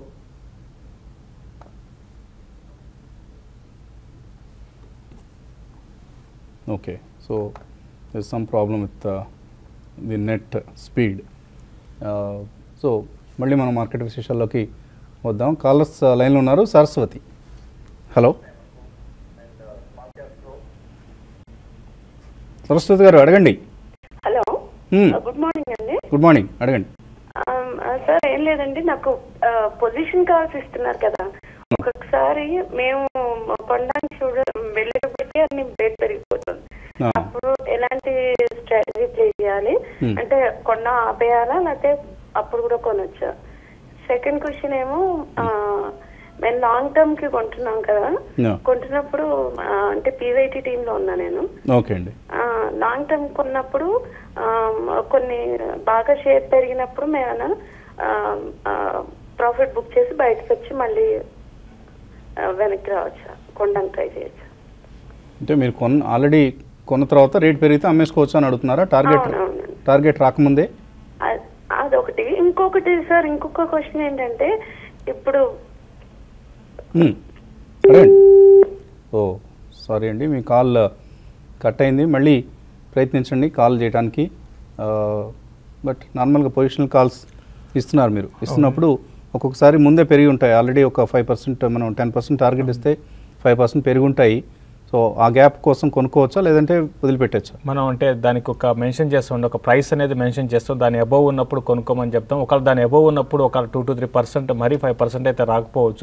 okay so there's some problem with uh, the net speed so మళ్ళీ మనం మార్కెట్ విశేషాల్లోకి వద్దాం కాలర్స్ లైన్లో ఉన్నారు సరస్వతి హలో సరస్వతి గారు అడగండి హలో Hmm. గుడ్ మార్నింగ్ అండి గుడ్ మార్నింగ్ అడగండి ఆమ్, ఆ, సార్ ఏం లేదండి నాకు పొజిషన్ కాల్స్ ఇస్తున్నారు కదా ఒక్కొక్కసారి మేము కొనడానికి చూడ వెళ్ళేటప్పటికీ అన్ని రేట్ పెరిగిపోతుంది Ah. అప్పుడు ఎలాంటి స్ట్రాటజీ ప్లే చేయాలి Hmm. అంటే కొన్న ఆపేయాలా లేకపోతే అప్పుడు కూడా కొనొచ్చా సెకండ్ క్వశ్చన్ ఏమో ఆ, మేము లాంగ్ టర్మ్ కి కొంటున్నాం కదా Yeah. కొంటున్నప్పుడు ఆ, అంటే పీవైటీ టీమ్ లో ఉన్నా నేను ఓకే అండి లాంగ్ టర్మ్ కొన్నప్పుడు ఆ, కొన్ని బాగా షేర్ పెరిగినప్పుడు మేము ప్రాఫిట్ బుక్ చేసి బయటకు వచ్చి మళ్ళీ ఆ, వెనక్కి రావచ్చా కొనడానికి ట్రై చేయొచ్చా అంటే మీరు కొన్న ఆల్రెడీ కొన్న తర్వాత రేట్ పెరిగితే అమ్మేసుకోవచ్చు అని అడుగుతున్నారా టార్గెట్ అవునవును. టార్గెట్ రాకముందే అ- అదొకటి ఇంకొకటి సార్ ఇంకొక క్వశ్చన్ ఏంటంటే ఇప్పుడు మ్మ్. అడగండి ఓ సారీ అండి మీ కాల్ కట్ అయింది మళ్ళీ ప్రయత్నించండి కాల్ చేయడానికి బట్ నార్మల్గా పొజిషనల్ కాల్స్ ఇస్తున్నారు మీరు ఇస్తున్నప్పుడు ఒక్కొక్కసారి ముందే పెరిగి ఉంటాయి ఆల్రెడీ ఒక ఫైవ్ పర్సెంట్ మనం టెన్ పర్సెంట్ టార్గెట్ ఇస్తే ఫైవ్ పర్సెంట్ పెరిగి ఉంటాయి సో ఆ గ్యాప్ కోసం కొనుక్కోవచ్చా లేదంటే వదిలిపెట్టచ్చా మనం అంటే దానికి ఒక మెన్షన్ చేస్తాం ఒక ప్రైస్ అనేది మెన్షన్ చేస్తాం దాని అబోవ్ ఉన్నప్పుడు కొనుక్కోమని చెప్తాం ఒకవేళ దాని అబోవ్ ఉన్నప్పుడు ఒక టూ టు త్రీ పర్సెంట్ మరీ ఫైవ్ పర్సెంట్ అయితే రాకపోవచ్చు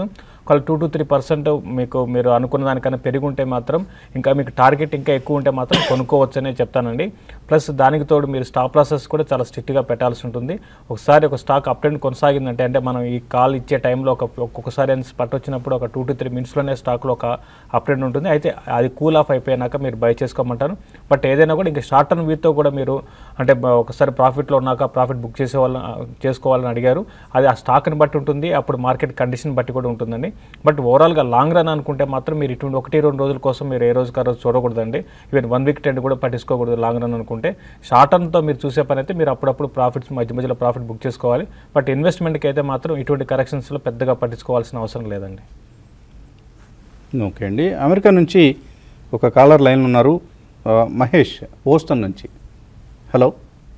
ఒకవేళ టూ టు త్రీ పర్సెంట్ మీకు మీరు అనుకున్న దానికన్నా పెరిగి ఉంటే మాత్రం ఇంకా మీకు టార్గెట్ ఇంకా ఎక్కువ ఉంటే మాత్రం కొనుక్కోవచ్చనే చెప్తానండి ప్లస్ దానికి తోడు మీరు స్టాప్ లాసెస్ కూడా చాలా స్ట్రిక్ట్గా పెట్టాల్సి ఉంటుంది ఒకసారి ఒక స్టాక్ అప్ ట్రెండ్ కొనసాగిందంటే అంటే మనం ఈ కాల్ ఇచ్చే టైంలో ఒక ఒక్కొక్కసారి పట్టు వచ్చినప్పుడు ఒక టూ టు త్రీ మినిట్స్లోనే స్టాక్లో ఒక అప్ ట్రెండ్ ఉంటుంది అయితే అది కూల్ ఆఫ్ అయిపోయినాక మీరు బై చేసుకోమంటారు బట్ ఏదైనా కూడా ఇంకా షార్ట్ టర్మ్ వీతో కూడా మీరు అంటే బ- ఒకసారి ప్రాఫిట్లో ఉన్నాక ప్రాఫిట్ బుక్ చేసే వాళ్ళ చేసుకోవాలని అడిగారు అది ఆ స్టాక్ని బట్టి ఉంటుంది అప్పుడు మార్కెట్ కండిషన్ బట్టి కూడా ఉంటుందండి బట్ ఓవరాల్గా లాంగ్ రన్ అనుకుంటే మాత్రం మీరు ఇటువంటి ఒకటి రెండు రోజుల కోసం మీరు ఏ రోజుకి ఆ రోజు చూడకూడదండి ఈవెన్ వన్ వీక్ ట్రెండ్ కూడా పట్టించుకోకూడదు లాంగ్ రన్ అనుకుంటే షార్ట్ టర్మ్తో మీరు చూసే పని అయితే మీరు అప్పుడప్పుడు ప్రాఫిట్స్ మధ్య మధ్యలో ప్రాఫిట్ బుక్ చేసుకోవాలి బట్ ఇన్వెస్ట్మెంట్కి అయితే మాత్రం ఇటువంటి కరెక్షన్స్లో పెద్దగా పట్టించుకోవాల్సిన అవసరం లేదండి ఓకే అండి అమెరికా నుంచి ఒక కాలర్ లైన్ ఉన్నారు ఆ, మహేష్ పోస్టన్ నుంచి hello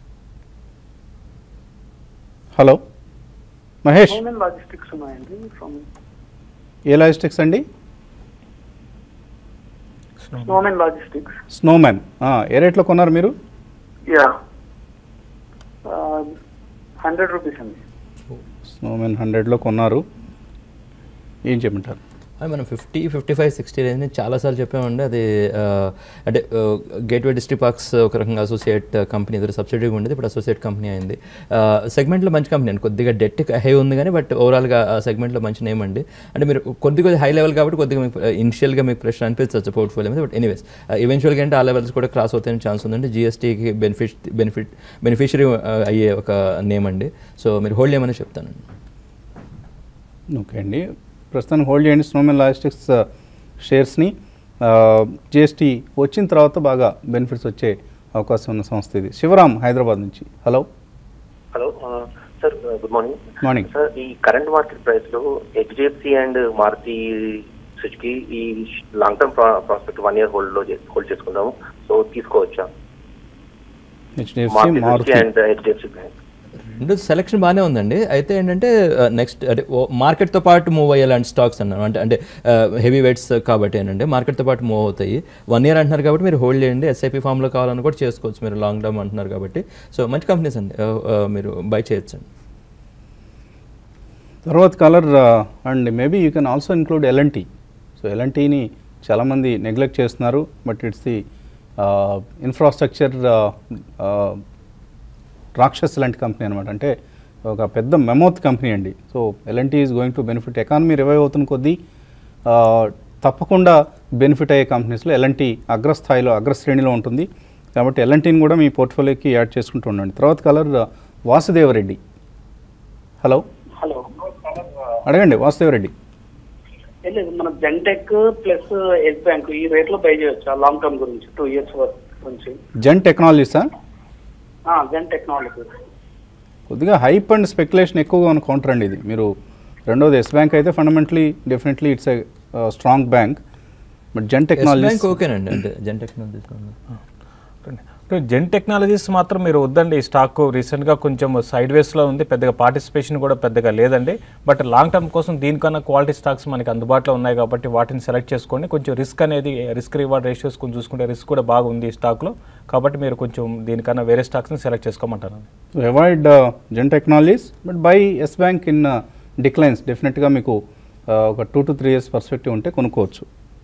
hello Mahesh Snowman logistics ఉన్నాయండి ఫ్రమ్ ఏ లాజిస్టిక్స్ అండి స్నోమెన్ లాజిస్టిక్స్ స్నోమ్యాన్ ఆ, ఏ రేట్లో కొన్నారు మీరు యా హండ్రెడ్ రూపీస్ అండి స్నోమ్యాన్ హండ్రెడ్లో కొన్నారు ఏం చెప్పమంటారు అది మనం fifty fifty five sixty range చాలాసార్లు చెప్పామండి అది ఆ, అంటే గేట్వే డిస్ట్రిక్ట్ పార్క్స్ ఒక రకంగా అసోసియేట్ కంపెనీ ఎదురు సబ్సిడీ ఉండేది ఇప్పుడు అసోసియేట్ కంపెనీ అయింది సెగ్మెంట్లో మంచి కంపెనీ అండి కొద్దిగా డెట్ హై ఉంది కానీ బట్ ఓవరాల్గా ఆ సెగ్మెంట్లో మంచి నేమ్ అండి అంటే మీరు కొద్ది కొద్ది హై లెవెల్ కాబట్టి కొద్దిగా మీకు ఇనిషియల్గా మీకు ప్రెషర్ అనిపించవచ్చు పోర్ట్ఫోలియో మీద బట్ ఎనీవేస్ ఈవెన్చువల్గా అంటే ఆ లెవెల్స్ కూడా క్రాస్ అవుతాయని ఛాన్స్ ఉందండి జిఎస్టీకి బెనిఫిట్ బెనిఫిట్ బెనిఫిషరీ అయ్యే ఒక నేమ్ అండి సో మీరు హోల్డ్ చేయమని చెప్తానండి ఓకే అండి ప్రస్తుతానికి హోల్డ్ చేయండి స్నోమెన్ లాజిస్టిక్స్ షేర్స్ని జిఎస్టీ వచ్చిన తర్వాత బాగా బెనిఫిట్స్ వచ్చే అవకాశం ఉన్న సంస్థ ఇది శివరాం హైదరాబాద్ నుంచి hello hello sir good morning morning sir ఈ కరెంట్ మార్కెట్ ప్రైస్ లో హెచ్డిఎఫ్సి అండ్ మారుతి సుజుకి ఈ long term prospect one year hold లో హోల్డ్ చేసుకుందాము సో తీసుకోవచ్చా HDFC Maruti Suzuki Maruti and HDFC bank రెండు సెలక్షన్ బాగానే ఉందండి అయితే ఏంటంటే నెక్స్ట్ అంటే మార్కెట్తో పాటు మూవ్ అయ్యేలాంటి స్టాక్స్ అన్నారు అంటే అంటే హెవీ వెయిట్స్ కాబట్టి ఏంటంటే మార్కెట్తో పాటు మూవ్ అవుతాయి వన్ ఇయర్ అంటున్నారు కాబట్టి మీరు హోల్డ్ చేయండి ఎస్ఐపి ఫామ్లో కావాలని కూడా చేసుకోవచ్చు మీరు లాంగ్ టర్మ్ అంటున్నారు కాబట్టి సో మంచి కంపెనీస్ అండి ఆ, ఆ, మీరు బై చేయొచ్చు అండి తర్వాత caller and maybe you can also include L&T so ఎల్ఎన్టీని చాలామంది నెగ్లెక్ట్ చేస్తున్నారు బట్ ఇట్స్ ది ఇన్ఫ్రాస్ట్రక్చర్ రాక్షస్ లాంటి కంపెనీ అనమాట అంటే ఒక పెద్ద మెమోత్ కంపెనీ అండి so L&T is going to benefit economy revive అవుతున్న కొద్దీ ఆ, తప్పకుండా బెనిఫిట్ అయ్యే కంపెనీస్లో ఎల్ఎన్టీ అగ్రస్థాయిలో అగ్రశ్రేణిలో ఉంటుంది కాబట్టి ఎల్ఎన్టీని కూడా మీ పోర్ట్ఫోలియోకి యాడ్ చేసుకుంటూ ఉండండి తర్వాత కలర్ వాసుదేవరెడ్డి హలో హలో అడగండి వాసుదేవరెడ్డి ఏం లేదు మన జెన్టెక్ ప్లస్ ఎస్ బ్యాంక్ ఈ రేట్ లో బై చేయొచ్చా లాంగ్ టర్మ్ గురించి టూ ఇయర్స్ గురించి జెన్ టెక్నాలజీసా జెన్ టెక్నాలజీ కొద్దిగా హైప్ అండ్ స్పెక్యులేషన్ ఎక్కువగా ఉన్న కౌంటర్ అండి ఇది మీరు రెండోది ఎస్ బ్యాంక్ అయితే fundamentally definitely it's a strong bank but Zen technology bank ఓకేనండి అంటే జెన్ టెక్నాలజీస్ జెన్ టెక్నాలజీస్ మాత్రం మీరు వద్దండి ఈ స్టాక్ రీసెంట్గా కొంచెం సైడ్ వేస్లో ఉంది పెద్దగా పార్టిసిపేషన్ కూడా పెద్దగా లేదండి బట్ లాంగ్ టర్మ్ కోసం దీనికన్నా క్వాలిటీ స్టాక్స్ మనకి అందుబాటులో ఉన్నాయి కాబట్టి వాటిని సెలెక్ట్ చేసుకోండి కొంచెం రిస్క్ అనేది రిస్క్ రివార్డ్ రేషియోస్ కొంచెం చూసుకుంటే రిస్క్ కూడా బాగుంది ఈ స్టాక్లో కాబట్టి మీరు కొంచెం దీనికన్నా వేరే స్టాక్స్ని సెలెక్ట్ చేసుకోమంటారు avoid Zen technologies but buy Yes bank in declines డెఫినెట్గా మీకు uh, ఒక two to three years perspective ఉంటే కొనుక్కోవచ్చు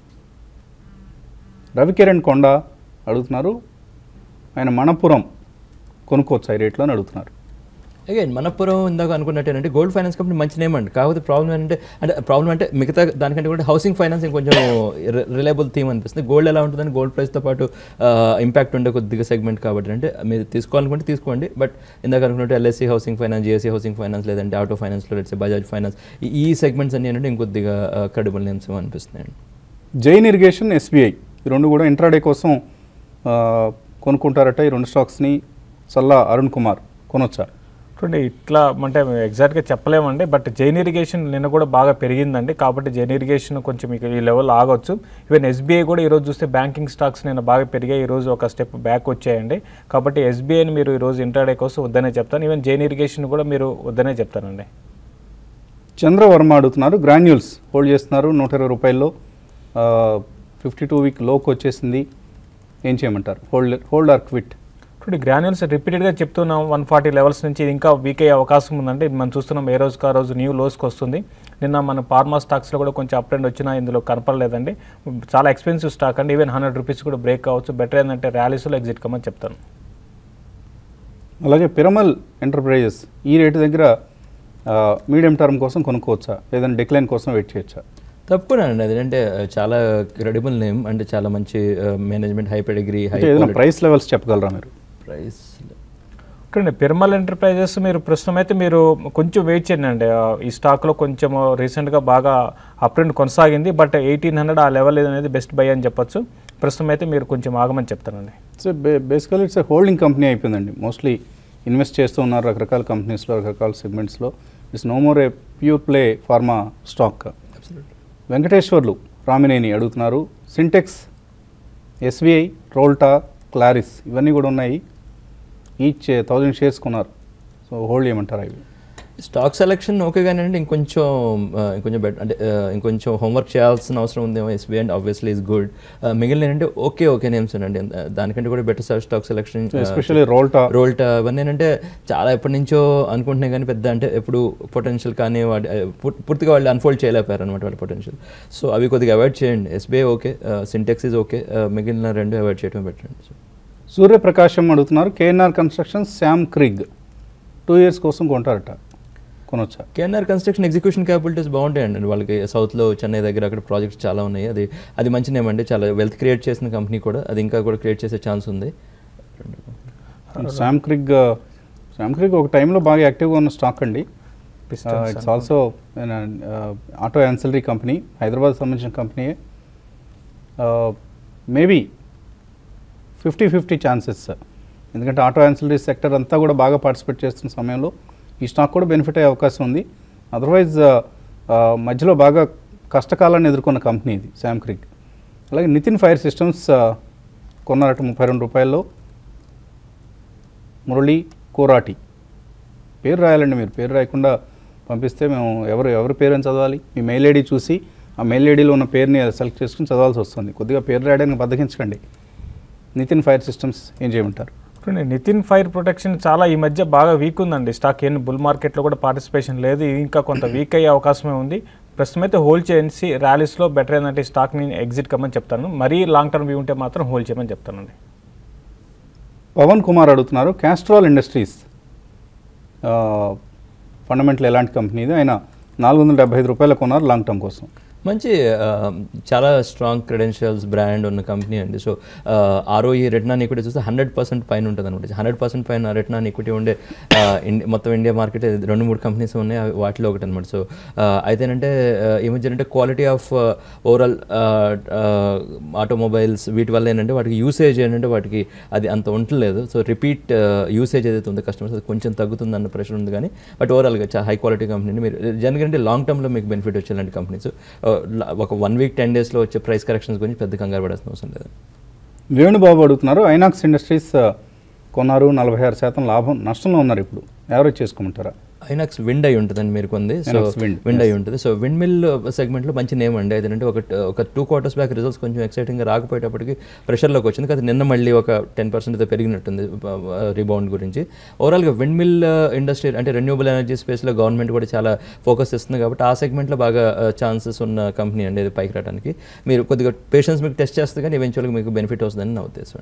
రవికిరణ్ కొండ అడుగుతున్నారు ఆయన మణపురం కొనుక్కోవచ్చు ఈ రేట్లో అని అడుగుతున్నారు అగైన్ మనపురం ఇందాక అనుకున్నట్టేనంటే గోల్డ్ ఫైనాన్స్ కంపెనీ మంచి నేమ్ అండి కాకపోతే ప్రాబ్లం ఏంటంటే అంటే ప్రాబ్లం అంటే మిగతా దానికంటే కూడా హౌసింగ్ ఫైనాన్స్ ఇంకొంచెం రిలయబుల్ థీమ్ అనిపిస్తుంది గోల్డ్ ఎలా ఉంటుందని గోల్డ్ ప్రైస్తో పాటు ఇంపాక్ట్ ఉండే కొద్దిగా సెగ్మెంట్ కాబట్టి అంటే మీరు తీసుకోవాలనుకుంటే తీసుకోండి బట్ ఇందాక అనుకున్నట్టు LIC housing finance GIC housing finance లేదంటే ఆటో ఫైనాన్స్లో లెట్స్ బజాజ్ ఫైనాన్స్ ఈ- ఈ సెగ్మెంట్స్ అన్ని ఏంటంటే ఇంకొద్దిగా క్రెడిబుల్ నేమ్స్ అనిపిస్తున్నాయండి జైన్ ఇరిగేషన్ ఎస్బీఐ ఈ రెండు కూడా ఇంట్రాడే కోసం ఆ, కొనుక్కుంటారట ఈ రెండు స్టాక్స్ని సల్లా అరుణ్ కుమార్ కొనొచ్చా చూడండి ఇట్లా అంటే ఎగ్జాక్ట్గా చెప్పలేమండి బట్ జైన్ ఇరిగేషన్ నిన్న కూడా బాగా పెరిగిందండి కాబట్టి జైన్ ఇరిగేషన్ కొంచెం ఇక ఈ లెవెల్ ఆగొచ్చు ఈవెన్ ఎస్బీఐ కూడా ఈరోజు చూస్తే బ్యాంకింగ్ స్టాక్స్ నిన్న బాగా పెరిగాయి ఈరోజు ఒక స్టెప్ బ్యాక్ వచ్చాయండి కాబట్టి ఎస్బీఐని మీరు ఈరోజు ఇంటర్డే కోసం వద్దనే చెప్తాను ఈవెన్ జైన్ ఇరిగేషన్ కూడా మీరు వద్దనే చెప్తానండి చంద్రవర్మ అడుగుతున్నారు గ్రాన్యూల్స్ హోల్డ్ చేస్తున్నారు నూట ఇరవై రూపాయల్లో ఫిఫ్టీ టూ వీక్ లోకి వచ్చేసింది ఏం చేయమంటారు హోల్డ్ హోల్డ్ ఆర్ క్విట్ ఇప్పుడు గ్రాన్యూల్స్ రిపీటెడ్గా చెప్తున్నాం వన్ ఫార్టీ లెవెల్స్ నుంచి ఇది ఇంకా వీక్ అయ్యే అవకాశం ఉందంటే ఇది మనం చూస్తున్నాం ఏ రోజుకి ఆ రోజు న్యూ లోస్కి వస్తుంది నిన్న మన ఫార్మా స్టాక్స్లో కూడా కొంచెం అప్ అండ్ వచ్చినా ఇందులో కనపడలేదండి చాలా ఎక్స్పెన్సివ్ స్టాక్ అండి ఈవెన్ హండ్రెడ్ రూపీస్ కూడా బ్రేక్ కావచ్చు బెటర్ ఏంటంటే ర్యాలీస్లో ఎగ్జిట్ కమ్మని చెప్తాను అలాగే పిరమల్ ఎంటర్ప్రైజెస్ ఈ రేటు దగ్గర మీడియం టర్మ్ కోసం కొనుక్కోవచ్చా ఏదైనా డిక్లైన్ కోసం వెయిట్ చేయొచ్చా తప్పకుండా అండి అదేంటే చాలా క్రెడిబుల్ నేమ్ అంటే చాలా మంచి మేనేజ్మెంట్ హై పెడిగ్రీ హై అంటే ఏదైనా ప్రైస్ లెవెల్స్ చెప్పగలరా మీరు ప్రైస్ చూడండి పిరమల్ ఎంటర్ప్రైజెస్ మీరు ప్రస్తుతం అయితే మీరు కొంచెం వెయిట్ చేయండి అండి ఆ, ఈ స్టాక్లో కొంచెం రీసెంట్గా బాగా అప్ ట్రెండ్ కొనసాగింది బట్ ఎయిటీన్ హండ్రెడ్ ఆ లెవెల్ అనేది బెస్ట్ బై అని చెప్పొచ్చు ప్రస్తుతం అయితే మీరు కొంచెం ఆగమని చెప్తానండి so basic it's holding company అయిపోయిందండి మోస్ట్లీ ఇన్వెస్ట్ చేస్తూ ఉన్నారు రకరకాల కంపెనీస్లో రకరకాల సెగ్మెంట్స్లో it's no more a pure play pharma stock Venkateswarlu Ramineni అడుగుతున్నారు సింటెక్స్ ఎస్బీఐ రోల్టా క్లారిస్ ఇవన్నీ కూడా ఉన్నాయి ఈచ్ థౌజండ్ షేర్స్ కొన్నారు సో హోల్డ్ చేయమంటారా ఇవి స్టాక్ సెలెక్షన్ ఓకే కానీ అంటే ఇంకొంచెం ఆ, ఇంకొంచెం బెటర్ అంటే ఆ, ఇంకొంచెం హోంవర్క్ చేయాల్సిన అవసరం ఉందేమో SBI and obviously is good మిగిలిన ఏంటంటే ఓకే ఓకే నేమ్స్ అండి దానికంటే కూడా better stock selection especially Rolta రోల్ట్ అవన్నీ ఏంటంటే చాలా ఎప్పటి నుంచో అనుకుంటున్నాయి కానీ పెద్ద అంటే ఎప్పుడు పొటెన్షియల్ కానీ వాటి ఆ, పూర్- పూర్తిగా వాళ్ళు అన్ఫోల్డ్ చేయలేపారు అనమాట వాళ్ళ పొటెన్షియల్ సో అవి కొద్దిగా అవాయిడ్ చేయండి SBI okay Sintex is okay మిగిలిన రెండు అవాయిడ్ చేయడం బెటర్ అండి సో సూర్యప్రకాశం అడుగుతున్నారు కేఎన్ఆర్ కన్స్ట్రక్షన్ శామ్ క్రిగ్ టూ ఇయర్స్ కోసం కొంటారట కొనొచ్చా కేఎన్ఆర్ కన్స్ట్రక్షన్ ఎగ్జిక్యూషన్ క్యాపబిలిటీస్ బాగుంటాయండి వాళ్ళకి సౌత్లో చెన్నై దగ్గర అక్కడ ప్రాజెక్ట్స్ చాలా ఉన్నాయి అది అది మంచి నేమ్ అండి చాలా వెల్త్ క్రియేట్ చేసిన కంపెనీ కూడా అది ఇంకా కూడా క్రియేట్ చేసే ఛాన్స్ ఉంది శామ్ క్రిగ్ శామ్ క్రిగ్ ఒక టైంలో బాగా యాక్టివ్గా ఉన్న స్టాక్ అండి Pistons it's also auto ancillary company Hyderabad సంబంధించిన company maybe fifty fifty chances ఎందుకంటే ఆటో యాన్సిలరీ సెక్టర్ అంతా కూడా బాగా పార్టిసిపేట్ చేస్తున్న సమయంలో ఈ స్టాక్ కూడా బెనిఫిట్ అయ్యే అవకాశం ఉంది అదర్వైజ్ మధ్యలో బాగా కష్టకాలాన్ని ఎదుర్కొన్న కంపెనీ ఇది శామ్ క్రిగ్ అలాగే నితిన్ ఫైర్ సిస్టమ్స్ కొన్నారట ముప్పై రెండు రూపాయల్లో మురళి కోరాటి పేరు రాయాలండి మీరు పేరు రాయకుండా పంపిస్తే మేము ఎవరు ఎవరి పేరు అని చదవాలి మీ మెయిల్ ఐడి చూసి ఆ మెయిల్ ఐడిలో ఉన్న పేరుని సెలెక్ట్ చేసుకుని చదవాల్సి వస్తుంది కొద్దిగా పేరు రాయడానికి బద్దకించకండి నితిన్ ఫైర్ సిస్టమ్స్ ఏం చేయమంటారు చూడండి నితిన్ ఫైర్ ప్రొటెక్షన్ చాలా ఈ మధ్య బాగా వీక్ ఉందండి స్టాక్ ఏం బుల్ మార్కెట్లో కూడా పార్టిసిపేషన్ లేదు ఇది ఇంకా కొంత వీక్ అయ్యే అవకాశమే ఉంది ప్రస్తుతం అయితే హోల్డ్ చేసి ర్యాలీస్లో బెటర్ ఏంటంటే ఈ స్టాక్ని ఎగ్జిట్ కమ్మని చెప్తాను మరీ లాంగ్ టర్మ్ వ్యూ ఉంటే మాత్రం హోల్డ్ చేయమని చెప్తానండి పవన్ కుమార్ అడుగుతున్నారు క్యాస్ట్రాల్ ఇండస్ట్రీస్ ఫండమెంటల్ ఎలాంటి కంపెనీ ఇది ఆయన నాలుగు వందల డెబ్బై ఐదు రూపాయలు కొన్నారు లాంగ్ టర్మ్ కోసం మంచి ఆ, చాలా స్ట్రాంగ్ క్రెడెన్షియల్స్ బ్రాండ్ ఉన్న కంపెనీ అండి సో ఆర్ఓఈ రిటర్న్ ఈక్విటీ చూస్తే హండ్రెడ్ పర్సెంట్ పైన ఉంటుంది అనమాట హండ్రెడ్ పర్సెంట్ పైన రిటర్న్ ఈక్విటీ ఉండే ఆ, ఇండి- మొత్తం ఇండియా మార్కెట్ రెండు మూడు కంపెనీస్ ఉన్నాయి అవి వాటిలో ఒకటి అనమాట సో అయితేనంటే ఆ, ఈ మధ్య అంటే క్వాలిటీ ఆఫ్ ఓవరాల్ ఆటోమొబైల్స్ వీటి వల్ల ఏంటంటే వాటికి యూసేజ్ ఏంటంటే వాటికి అది అంత ఉండలేదు సో రిపీట్ యూసేజ్ ఏదైతే ఉందో కస్టమర్స్ అది కొంచెం తగ్గుతుంది అన్న ప్రెషర్ ఉంది కానీ బట్ ఓవరాల్గా చాలా హై క్వాలిటీ కంపెనీ మీరు జనరల్గా అంటే లాంగ్ టర్మ్లో మీకు బెనిఫిట్ వచ్చేలాంటి కంపెనీస్ ఒక వన్ వీక్ టెన్ డేస్లో వచ్చే ప్రైస్ కరెక్షన్స్ గురించి పెద్ద కంగారు పడాల్సిన అవసరం లేదు వేణుబాబు అడుగుతున్నారు ఐనాక్స్ ఇండస్ట్రీస్ ఆ, కొన్నారు నలభై ఆరు శాతం లాభం నష్టంలో ఉన్నారు ఇప్పుడు యావరేజ్ చేసుకోమంటారా ఐనాక్స్ విండ్ అయి ఉంటుందండి మీరు కొంది సో Inox wind, విండ్ అయి ఉంటుంది సో విండ్ మిల్ సెగ్మెంట్లో మంచి నేమ్ అండి అదేంటే ఒక ఒక టూ క్వార్టర్స్ బ్యాక్ రిజల్ట్స్ కొంచెం ఎక్సైటింగ్గా రాకపోయేటప్పటికి ప్రెషర్లోకి వచ్చింది కానీ నిన్న మళ్ళీ ఒక టెన్ పర్సెంట్ అయితే పెరిగినట్టుంది రీబౌండ్ గురించి ఓవరాల్గా విండ్ మిల్ ఇండస్ట్రీ అంటే రెన్యూబుల్ ఎనర్జీ స్పేస్లో గవర్నమెంట్ కూడా చాలా ఫోకస్ ఇస్తుంది కాబట్టి ఆ సెగ్మెంట్లో బాగా ఛాన్సెస్ ఉన్న కంపెనీ అండి ఇది పైకి రావడానికి మీరు కొద్దిగా పేషెన్స్ మీకు టెస్ట్ చేస్తే కానీ ఈవెన్చువల్గా మీకు బెనిఫిట్ వస్తుందని నా ఉద్దేశం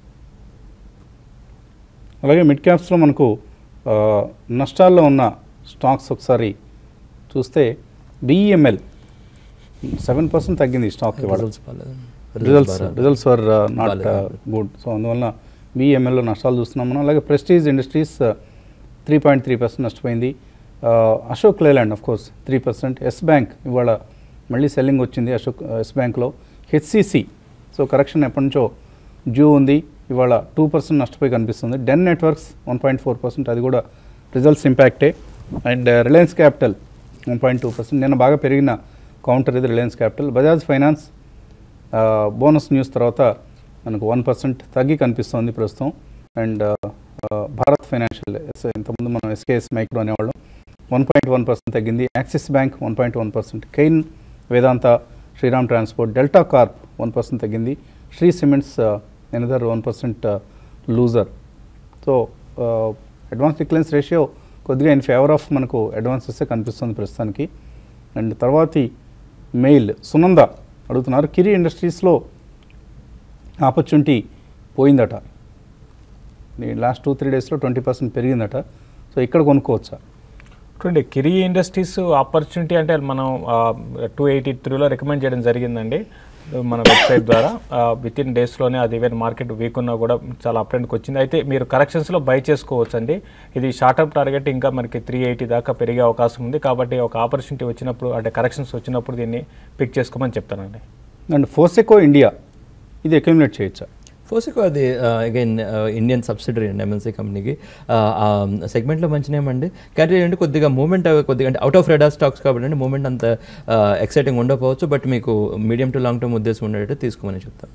అలాగే మిడ్ క్యాప్స్లో మనకు ఆ, నష్టాల్లో ఉన్న స్టాక్స్ ఒకసారి చూస్తే బిఈఎంఎల్ సెవెన్ పర్సెంట్ తగ్గింది ఈ స్టాక్ ఇవాళ రిజల్ట్స్ బాగాలేదు రిజల్ట్స్ రిజల్ట్స్ వర్ నాట్ బాగాలేదు. గుడ్ సో అందువల్ల బిఎంఎల్లో నష్టాలు చూస్తున్నాం మనం అలాగే Prestige industries three point three percent నష్టపోయింది Ashok Leyland of course three percent Yes bank ఇవాళ మళ్ళీ సెల్లింగ్ వచ్చింది అశోక్ ఎస్ బ్యాంక్లో హెచ్సిసి సో కరెక్షన్ ఎప్పటి నుంచో డ్యూ ఉంది ఇవాళ టూ పర్సెంట్ నష్టపోయి కనిపిస్తుంది Den networks one point four percent అది కూడా రిజల్ట్స్ ఇంపాక్టే and Reliance capital one point two percent నిన్న బాగా పెరిగిన కౌంటర్ ఇది రిలయన్స్ క్యాపిటల్ బజాజ్ ఫైనాన్స్ ఆ, బోనస్ న్యూస్ తర్వాత మనకు వన్ పర్సెంట్ తగ్గి కనిపిస్తోంది ప్రస్తుతం అండ్ ఆ, ఆ, భారత్ ఫైనాన్షియల్ ఎస్ ఇంతకుముందు మనం ఎస్కేఎస్ మైక్రో అనేవాళ్ళం వన్ పాయింట్ వన్ పర్సెంట్ తగ్గింది Axis bank one point one percent Cairn Vedanta Shriram transport Delta Corp one percent తగ్గింది Shree cements another one percent loser so advance declines ratio కొద్దిగా ఇన్ ఫేవర్ ఆఫ్ మనకు advances కనిపిస్తుంది ప్రస్తుతానికి and తర్వాతి mail Sunanda అడుగుతున్నారు కిరి ఇండస్ట్రీస్లో opportunity పోయిందట లాస్ట్ టూ త్రీ డేస్లో ట్వంటీ పర్సెంట్ పెరిగిందట సో ఇక్కడ కొనుక్కోవచ్చా చూడండి కిరి ఇండస్ట్రీస్ ఆపర్చునిటీ అంటే మనం టూ ఎయిటీ త్రీలో రికమెండ్ చేయడం జరిగిందండి మన వెబ్సైట్ ద్వారా విత్ ఇన్ డేస్లోనే అది ఈవెన్ మార్కెట్ వీక్ ఉన్నా కూడా చాలా అప్ ట్రెండ్కి వచ్చింది అయితే మీరు కరెక్షన్స్లో బై చేసుకోవచ్చు అండి ఇది షార్ట్ టర్మ్ టార్గెట్ ఇంకా మనకి త్రీ ఎయిటీ దాకా పెరిగే అవకాశం ఉంది కాబట్టి ఒక ఆపర్చునిటీ వచ్చినప్పుడు అంటే కరెక్షన్స్ వచ్చినప్పుడు దీన్ని పిక్ చేసుకోమని చెప్తానండి అండ్ ఫోసెకో ఇండియా ఇది అక్యుములేట్ చేయొచ్చా ఫోసికో అది అగైన్ ఇండియన్ సబ్సిడరీ అండి ఎంఎన్సీ కంపెనీకి సెగ్మెంట్లో మంచి నేమ్ అండి కానీ ఏంటంటే కొద్దిగా మూమెంట్ కొద్దిగా అంటే అవుట్ ఆఫ్ రెడార్ స్టాక్స్ కాబట్టి అండి మూమెంట్ అంత ఎక్సైటింగ్ ఉండకపోవచ్చు బట్ మీకు మీడియం టు లాంగ్ టర్మ్ ఉద్దేశం ఉండేటట్టు తీసుకోమని చెప్తాను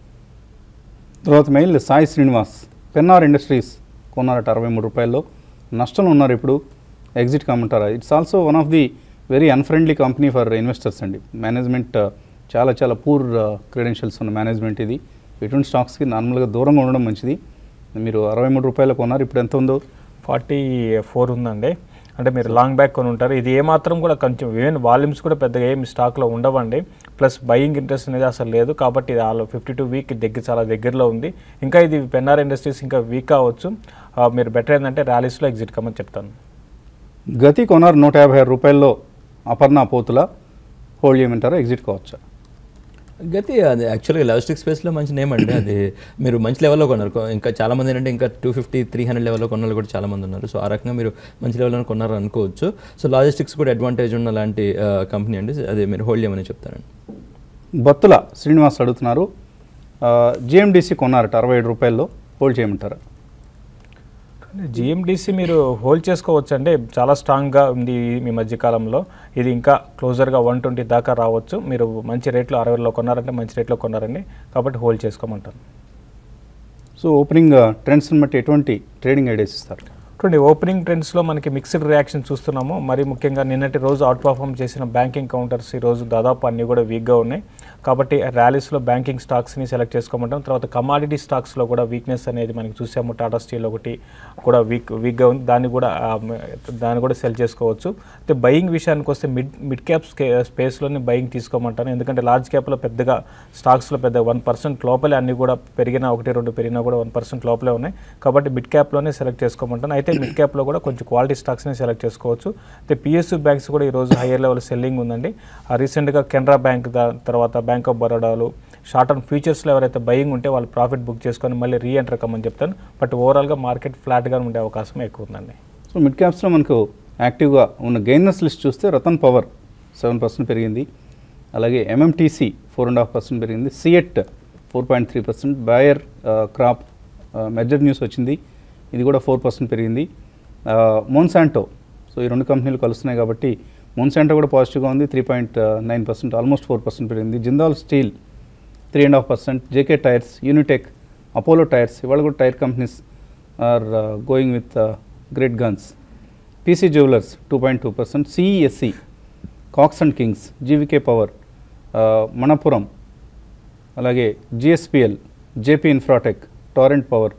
తర్వాత మెయిల్ సాయి శ్రీనివాస్ పెన్నార్ ఇండస్ట్రీస్ కొన్నారట అరవై మూడు రూపాయల్లో నష్టంలో ఉన్నారు ఇప్పుడు ఎగ్జిట్ కమ్మంటారా it's also one of the very unfriendly company for investors అండి మేనేజ్మెంట్ చాలా చాలా పూర్ క్రెడెన్షియల్స్ ఉన్న మేనేజ్మెంట్ ఇది ఇటువంటి స్టాక్స్కి నార్మల్గా దూరంగా ఉండడం మంచిది మీరు అరవై మూడు రూపాయలు కొన్నారు ఇప్పుడు ఎంత ఉందో ఫార్టీ ఫోర్ ఉందండి అంటే మీరు లాంగ్ బ్యాక్ కొని ఉంటారు ఇది ఏమాత్రం కూడా కొంచెం ఈవెన్ వాల్యూమ్స్ కూడా పెద్దగా ఏమి స్టాక్లో ఉండవండి ప్లస్ బయింగ్ ఇంట్రెస్ట్ అనేది అసలు లేదు కాబట్టి ఇది ఆల్ ఫిఫ్టీ టూ వీక్ దగ్గర చాలా దగ్గరలో ఉంది ఇంకా ఇది పెన్నార్ ఇండస్ట్రీస్ ఇంకా వీక్ కావచ్చు ఆ, మీరు బెటర్ ఏంటంటే ర్యాలీస్లో ఎగ్జిట్ కమ్మని చెప్తాను గతి కొన్నారు నూట యాభై ఆరు రూపాయల్లో అపర్ణ పోతుల హోల్డ్ చేయమంటారా ఎగ్జిట్ కావచ్చా గతి అది యాక్చువల్గా లాజిస్టిక్ స్పేస్లో మంచి నేమ్ అండి అది మీరు మంచి లెవెల్లో కొన్నారు కొ- ఇంకా చాలా మంది ఏంటంటే ఇంకా టూ ఫిఫ్టీ త్రీ హండ్రెడ్ లెవెల్లో కొన్న వాళ్ళు కూడా చాలా మంది ఉన్నారు సో ఆ రకంగా మీరు మంచి లెవెల్లో కొన్నారు అనుకోవచ్చు సో లాజిస్టిక్స్ కూడా అడ్వాంటేజ్ ఉన్న లాంటి కంపెనీ అండి అది మీరు హోల్డ్ చేయమని చెప్తారండి బత్తుల శ్రీనివాస్ అడుగుతున్నారు జిఎండిసి కొన్నారట అరవై ఏడు రూపాయల్లో హోల్డ్ చేయమంటారా జిఎండిసి మీరు హోల్డ్ చేసుకోవచ్చు అండి చాలా స్ట్రాంగ్గా ఉంది మీ మధ్యకాలంలో ఇది ఇంకా క్లోజర్గా వన్ ట్వంటీ దాకా రావచ్చు మీరు మంచి రేట్లో అరవైలో కొన్నారంటే మంచి రేట్లో కొన్నారండి కాబట్టి హోల్డ్ చేసుకోమంటాను సో ఓపెనింగ్ ట్రెండ్స్ని బట్టి ఎటువంటి ట్రేడింగ్ ఐడియాస్ ఇస్తారు చూడండి ఓపెనింగ్ ట్రెండ్స్లో మనకి మిక్స్డ్ రియాక్షన్ చూస్తున్నాము మరి ముఖ్యంగా నిన్నటి రోజు అవుట్ పర్ఫామ్ చేసిన బ్యాంకింగ్ కౌంటర్స్ ఈ రోజు దాదాపు అన్నీ కూడా వీక్గా ఉన్నాయి కాబట్టి ర్యాలీస్లో బ్యాంకింగ్ స్టాక్స్ని సెలెక్ట్ చేసుకోమంటాం తర్వాత కమాడిటీ స్టాక్స్లో కూడా వీక్నెస్ అనేది మనకి చూసాము టాటా స్టీల్ ఒకటి కూడా వీక్ వీక్గా ఉంది దాన్ని కూడా ఆ, మ- దాన్ని కూడా సెల్ చేసుకోవచ్చు అయితే బయింగ్ విషయానికి వస్తే మిడ్ మిడ్ క్యాప్ స్పేస్లోనే బయింగ్ తీసుకోమంటాను ఎందుకంటే లార్జ్ క్యాప్లో పెద్దగా స్టాక్స్లో పెద్ద వన్ పర్సెంట్ లోపలే అన్ని కూడా పెరిగినా ఒకటి రెండు పెరిగినా కూడా వన్ పర్సెంట్ లోపలే ఉన్నాయి కాబట్టి మిడ్ క్యాప్లోనే సెలెక్ట్ చేసుకోమంటాను అయితే మిడ్ క్యాప్లో కూడా కొంచెం క్వాలిటీ స్టాక్స్ని సెలెక్ట్ చేసుకోవచ్చు అయితే పిఎస్యూ బ్యాంక్స్ కూడా ఈరోజు హయ్యర్ లెవెల్ సెల్లింగ్ ఉందండి ఆ రీసెంట్గా కెనరా బ్యాంక్ దా- తర్వాత బ్యాంక్ ఆఫ్ బరోడాలు షార్ట్ టర్మ్ ఫ్యూచర్స్లో ఎవరైతే బయింగ్ ఉంటే వాళ్ళు ప్రాఫిట్ బుక్ చేసుకొని మళ్ళీ రీ ఎంటర్ కమ్మని చెప్తాను బట్ ఓవరాల్గా మార్కెట్ ఫ్లాట్గా ఉండే అవకాశం ఎక్కువ ఉందండి సో మిడ్ క్యాప్స్లో మనకు యాక్టివ్గా ఉన్న గెయినర్స్ లిస్ట్ చూస్తే రతన్ పవర్ సెవెన్ పర్సెంట్ పెరిగింది అలాగే MMTC four and half percent పెరిగింది CEAT four point three percent Bayer crop major news వచ్చింది ఇది కూడా ఫోర్ పర్సెంట్ పెరిగింది మోన్సాంటో సో ఈ రెండు కంపెనీలు కలుస్తున్నాయి కాబట్టి మోన్సాంటో కూడా పాజిటివ్గా ఉంది three point nine percent almost four percent పెరిగింది Jindal steel three and half percent JK tyres Unitech Apollo tyres ఇవాళ కూడా tyre companies are going with great guns PC jewellers two point two percent CESC Cox and Kings GVK power Manappuram అలాగే GSPL JP Infratech Torrent power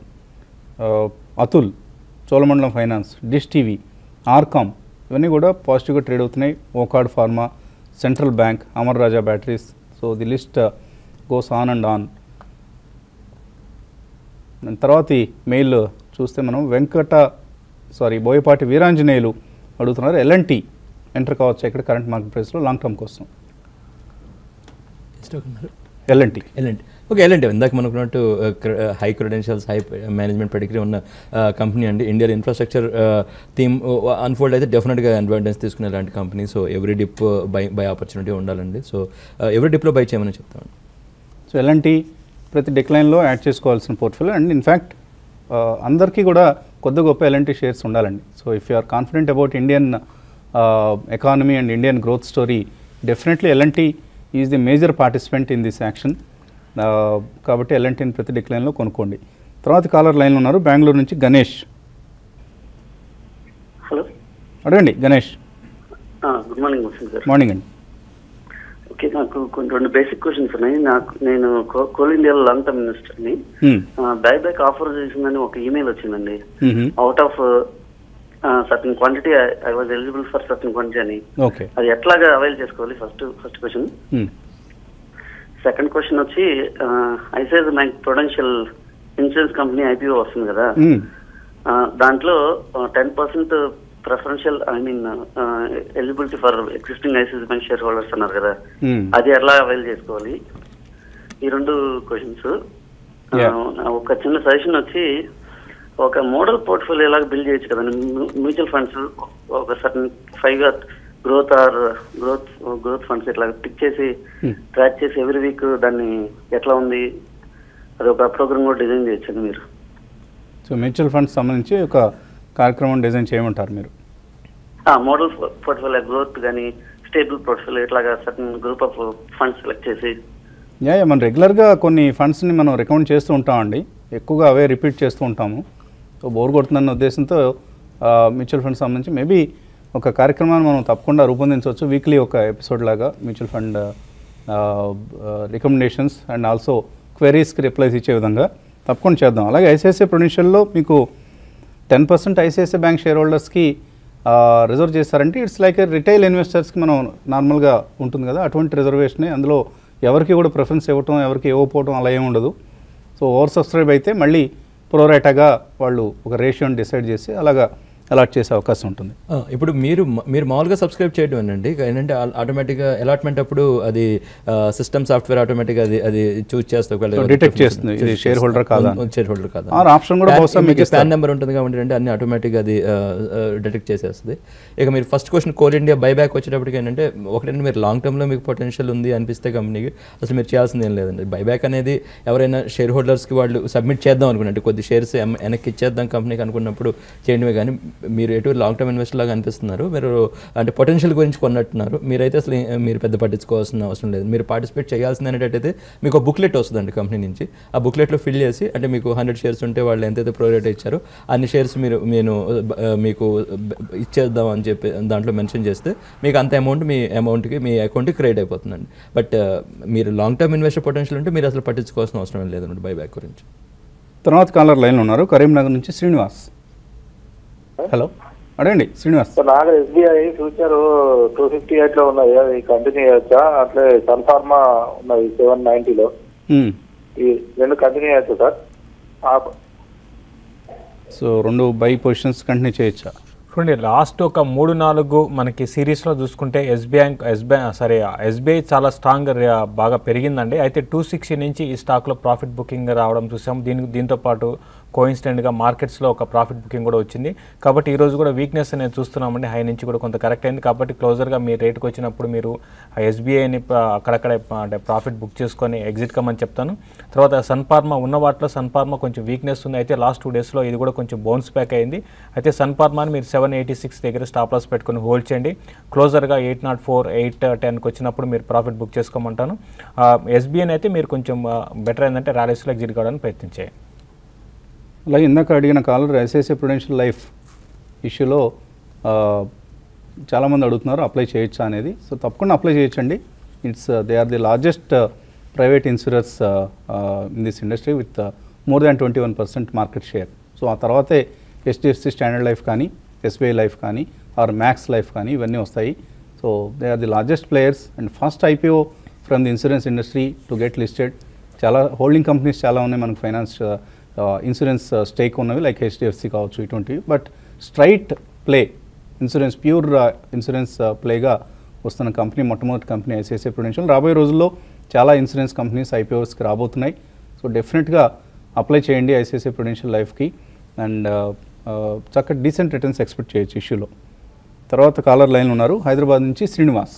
Atul Cholamandalam finance Dish TV RCom ఇవన్నీ కూడా పాజిటివ్గా trade అవుతున్నాయి Wockhardt pharma central bank Amara Raja batteries so the list goes on and on తర్వాత ఈ mail చూస్తే మనం Venkata sorry Boyapati Veeranjaneyulu అడుగుతున్నారు ఎల్ఎన్టీ ఎంటర్ కావచ్చు ఇక్కడ కరెంట్ మార్కెట్ ప్రైస్లో లాంగ్ టర్మ్ కోసం స్టాక్ ఉన్నారు ఎల్ఎన్టీ ఎల్ఎండి ఓకే ఎల్ఎండి ఇందాక మనకున్నట్టు high credentials high management pedigree ఉన్న కంపెనీ అండి ఇండియన్ ఇన్ఫ్రాస్ట్రక్చర్ థీమ్ అన్ఫోల్డ్ అయితే డెఫినెట్గా అడ్వాంటేజ్ తీసుకునే లాంటి company so every dip buy buy opportunity ఉండాలండి సో ఎవ్రీ డిప్లో బై చేయమని చెప్తామండి సో ఎలాంటి ప్రతి డిక్లైన్లో యాడ్ చేసుకోవాల్సిన పోర్ట్ఫోలియో అండ్ ఇన్ఫ్యాక్ట్ అందరికీ కూడా కొద్ది గొప్ప ఎలాంటి షేర్స్ ఉండాలండి so if you are confident about Indian economy and Indian growth story definitely L and T is the major participant in this action కాబట్టి ఎల్ఎన్టీని ప్రతి డిక్లైన్లో కొనుక్కోండి తర్వాత కాలర్ లైన్లో ఉన్నారు బెంగళూరు నుంచి గణేష్ హలో అడగండి గణేష్ గుడ్ మార్నింగ్ వస్తుంది సార్ మార్నింగ్ అండి ఓకే ఓకే నాకు కొన్ని రెండు బేసిక్ క్వశ్చన్స్ ఉన్నాయి నాకు నేను కో- కోల్ ఇండియా లాంగ్ టర్మ్ ఇన్వెస్టర్ని Hmm. బ్యాక్ బ్యాక్ ఆఫర్ చేసిందని ఒక ఈమెయిల్ వచ్చిందండి Mhm. Out of certain quantity I was eligible for certain quantity అని ఓకే అది ఎట్లాగా అవైల్ చేసుకోవాలి first first question Hmm. Second question వచ్చి ICICI bank prudential insurance company IPO వస్తుంది కదా Hmm. ఆ, దాంట్లో ten percent preferential I mean eligibility for existing ICICI bank share holders అన్నారు కదా Hmm. అది ఎలా అవైల్ చేసుకోవాలి ఈ రెండు క్వశ్చన్స్ Yeah. ఒక చిన్న సజెషన్ వచ్చి ఒక మోడల్ పోర్ట్ఫోలియో లాగా బిల్డ్ చేయొచ్చు కదండి మ్యూచువల్ ఫండ్స్ ఒక certain five growth or growth growth funds ఇట్లా పిక్ చేసి Hmm. ట్రాక్ చేసి ఎవ్రీ వీక్ దాన్ని ఎట్లా ఉంది అది ఒక ప్రోగ్రామ్ కూడా డిజైన్ చేయొచ్చు మీరు సో మ్యూచువల్ ఫండ్స్ సంబంధించి ఒక కార్యక్రమం డిజైన్ చేయమంటారు మీరు మోడల్ పోర్ట్ఫోలియో గ్రోత్ కానీ స్టేబుల్ పోర్ట్ఫోలియో ఇట్లాగా certain group of funds select చేసి యా యా, మనం రెగ్యులర్గా కొన్ని ఫండ్స్ని మనం రికమెండ్ చేస్తూ ఉంటామండి ఎక్కువగా అవే రిపీట్ చేస్తూ ఉంటాము సో బోర్ కొడుతుందన్న ఉద్దేశంతో మ్యూచువల్ ఫండ్ సంబంధించి మేబీ ఒక కార్యక్రమాన్ని మనం తప్పకుండా రూపొందించవచ్చు వీక్లీ ఒక ఎపిసోడ్ లాగా mutual fund recommendations and also క్వెరీస్కి రిప్లైస్ ఇచ్చే విధంగా తప్పకుండా చేద్దాం అలాగే ఐసిఐసిఐ ప్రొడెన్షియల్లో మీకు ten percent ICICI bank share హోల్డర్స్కి రిజర్వ్ చేస్తారంటే ఇట్స్ లైక్ రిటైల్ ఇన్వెస్టర్స్కి మనం నార్మల్గా ఉంటుంది కదా అటువంటి రిజర్వేషనే అందులో ఎవరికి కూడా ప్రిఫరెన్స్ ఇవ్వటం ఎవరికి ఇవ్వకపోవటం అలా ఏమి ఉండదు సో ఓవర్ సబ్స్క్రైబ్ అయితే మళ్ళీ ప్రోరేటాగా వాళ్ళు ఒక రేషియోని డిసైడ్ చేసి అలాగా అలాట్ చేసే అవకాశం ఉంటుంది ఆ, ఇప్పుడు మీరు మ- మీరు మామూలుగా సబ్స్క్రైబ్ చేయడం ఏంటండి ఏంటంటే ఆటోమేటిక్గా అలాట్మెంట్ అప్పుడు అది సిస్టమ్ సాఫ్ట్వేర్ ఆటోమేటిక్గా అది అది చూస్ చేస్తే So, detect చేస్తుంది, ఇది shareholder కాదా అని. షేర్ హోల్డర్ కాదా ఆ ఆప్షన్ కూడా బహుశా మీకు ఇస్తారు. ప్యాన్ నెంబర్ ఉంటుంది కాబట్టి అంటే అన్ని ఆటోమేటిక్గా అది డిటెక్ట్ చేసేస్తుంది ఇక మీరు first question coal India buyback వచ్చేటప్పటికి ఏంటంటే ఒకటంటే మీరు లాంగ్ టర్మ్లో మీకు పొటెన్షియల్ ఉంది అనిపిస్తే కంపెనీకి అసలు మీరు చేయాల్సింది ఏం లేదండి బైబ్యాక్ అనేది ఎవరైనా షేర్ హోల్డర్స్కి వాళ్ళు సబ్మిట్ చేద్దాం అనుకున్నట్టు కొద్ది షేర్స్ వెనక్కి ఇచ్చేద్దాం కంపెనీకి అనుకున్నప్పుడు చేయడమే కానీ మీరు ఎటు లాంగ్ టర్మ్ ఇన్వెస్టర్ లాగా అనిపిస్తున్నారు మీరు అంటే పొటెన్షియల్ గురించి కొన్నట్టున్నారు మీరైతే అసలు ఏ- మీరు పెద్ద పట్టించుకోవాల్సిన అవసరం లేదు మీరు పార్టిసిపేట్ చేయాల్సింది అనేటట్టయితే మీకు ఒక బుక్లెట్ వస్తుందండి కంపెనీ నుంచి ఆ బుక్లెట్లో ఫిల్ చేసి అంటే మీకు హండ్రెడ్ షేర్స్ ఉంటే వాళ్ళు ఎంతైతే ప్రోరేట్ ఇచ్చారో అన్ని షేర్స్ మీరు నేను ఆ, మీకు బ- ఇచ్చేద్దాం అని చెప్పి దాంట్లో మెన్షన్ చేస్తే మీకు అంత అమౌంట్ మీ అమౌంట్కి మీ అకౌంట్కి క్రెడిట్ అయిపోతుందండి బట్ మీరు లాంగ్ టర్మ్ ఇన్వెస్టర్ పొటెన్షియల్ ఉంటే మీరు అసలు పట్టించుకోవాల్సిన అవసరం లేదండి బైబ్యాక్ గురించి తర్వాత కాలర్ లైన్లో ఉన్నారు కరీంనగర్ నుంచి శ్రీనివాస్ హలో అడగండి శ్రీనివాస్ సార్ నాకు SBI future two fifty eight లో ఉన్నది అది కంటిన్యూ చేయొచ్చా అట్లే సన్ఫార్మా ఉన్నది సెవెన్ నైన్టీలో మ్మ్. ఈ రెండు కంటిన్యూ చేయొచ్చా సార్ ఆ- సో రెండు బై పొజిషన్స్ కంటిన్యూ చేయొచ్చా చూడండి లాస్ట్ ఒక మూడు నాలుగు మనకి సిరీస్లో చూసుకుంటే ఎస్బీఐ ఎస్బీఐ సారీ ఎస్బీఐ చాలా స్ట్రాంగ్ బాగా పెరిగిందండి అయితే టూ సిక్స్టీ నుంచి ఈ స్టాక్లో ప్రాఫిట్ బుకింగ్ రావడం చూసాం దీని దీంతో పాటు కోయిన్సిడెంట్గా మార్కెట్స్లో ఒక ప్రాఫిట్ బుకింగ్ కూడా వచ్చింది కాబట్టి ఈ రోజు కూడా వీక్నెస్ అనేది చూస్తున్నామండి హై నుంచి కూడా కొంత కరెక్ట్ అయింది కాబట్టి క్లోజర్గా మీ రేట్కి వచ్చినప్పుడు మీరు ఎస్బీఐని అక్కడక్కడే ప- అంటే ప్రాఫిట్ బుక్ చేసుకొని ఎగ్జిట్ కమ్మని చెప్తాను తర్వాత సన్ ఫార్మా ఉన్న వాటిలో సన్ ఫార్మా కొంచెం వీక్నెస్ ఉంది అయితే లాస్ట్ టూ డేస్లో ఇది కూడా కొంచెం బౌన్స్ బ్యాక్ అయింది అయితే సన్ ఫార్మాని మీరు సెవెన్ ఎయిటీ సిక్స్ దగ్గర స్టాప్ లాస్ పెట్టుకొని హోల్డ్ చేయండి క్లోజర్గా ఎయిట్ నాట్ ఫోర్ ఎయిట్ టెన్కి వచ్చినప్పుడు మీరు ప్రాఫిట్ బుక్ చేసుకోమంటాను ఎస్బీఐని అయితే మీరు కొంచెం బెటర్ ఏంటంటే ర్యాలీస్లో ఎగ్జిట్ కావడానికి ప్రయత్నించేయండి అలాగే ఇందాక అడిగిన కాలర్ ఐసిఐసిఐ ప్రుడెన్షియల్ లైఫ్ ఇష్యూలో ఆ, చాలామంది అడుగుతున్నారు అప్లై చేయొచ్చా అనేది సో తప్పకుండా అప్లై చేయొచ్చండి it's they are the largest private insurance in this industry with more than twenty one percent market share so ఆ తర్వాతే హెచ్డిఎఫ్సి స్టాండర్డ్ లైఫ్ కానీ ఎస్బీఐ లైఫ్ కానీ ఆర్ మ్యాక్స్ లైఫ్ కానీ ఇవన్నీ వస్తాయి so they are the largest players and first IPO from the insurance industry to get listed చాలా holding companies చాలా ఉన్నాయి మనకు ఫైనాన్స్ ఇన్సూరెన్స్ స్టేక్ ఉన్నవి లైక్ హెచ్డిఎఫ్సి కావచ్చు ఇటువంటివి but straight play insurance pure insurance ప్లేగా వస్తున్న కంపెనీ మొట్టమొదటి కంపెనీ ఐసిఐసిఐ ప్రొడెన్షియల్ రాబోయే రోజుల్లో చాలా ఇన్సూరెన్స్ కంపెనీస్ ఐపీఓస్కి రాబోతున్నాయి సో డెఫినెట్గా అప్లై చేయండి ఐసిఐసిఐ ప్రొడెన్షియల్ లైఫ్కి అండ్ చక్కటి డీసెంట్ రిటర్న్స్ ఎక్స్పెక్ట్ చేయొచ్చు ఇష్యూలో తర్వాత కాలర్ లైన్ ఉన్నారు హైదరాబాద్ నుంచి శ్రీనివాస్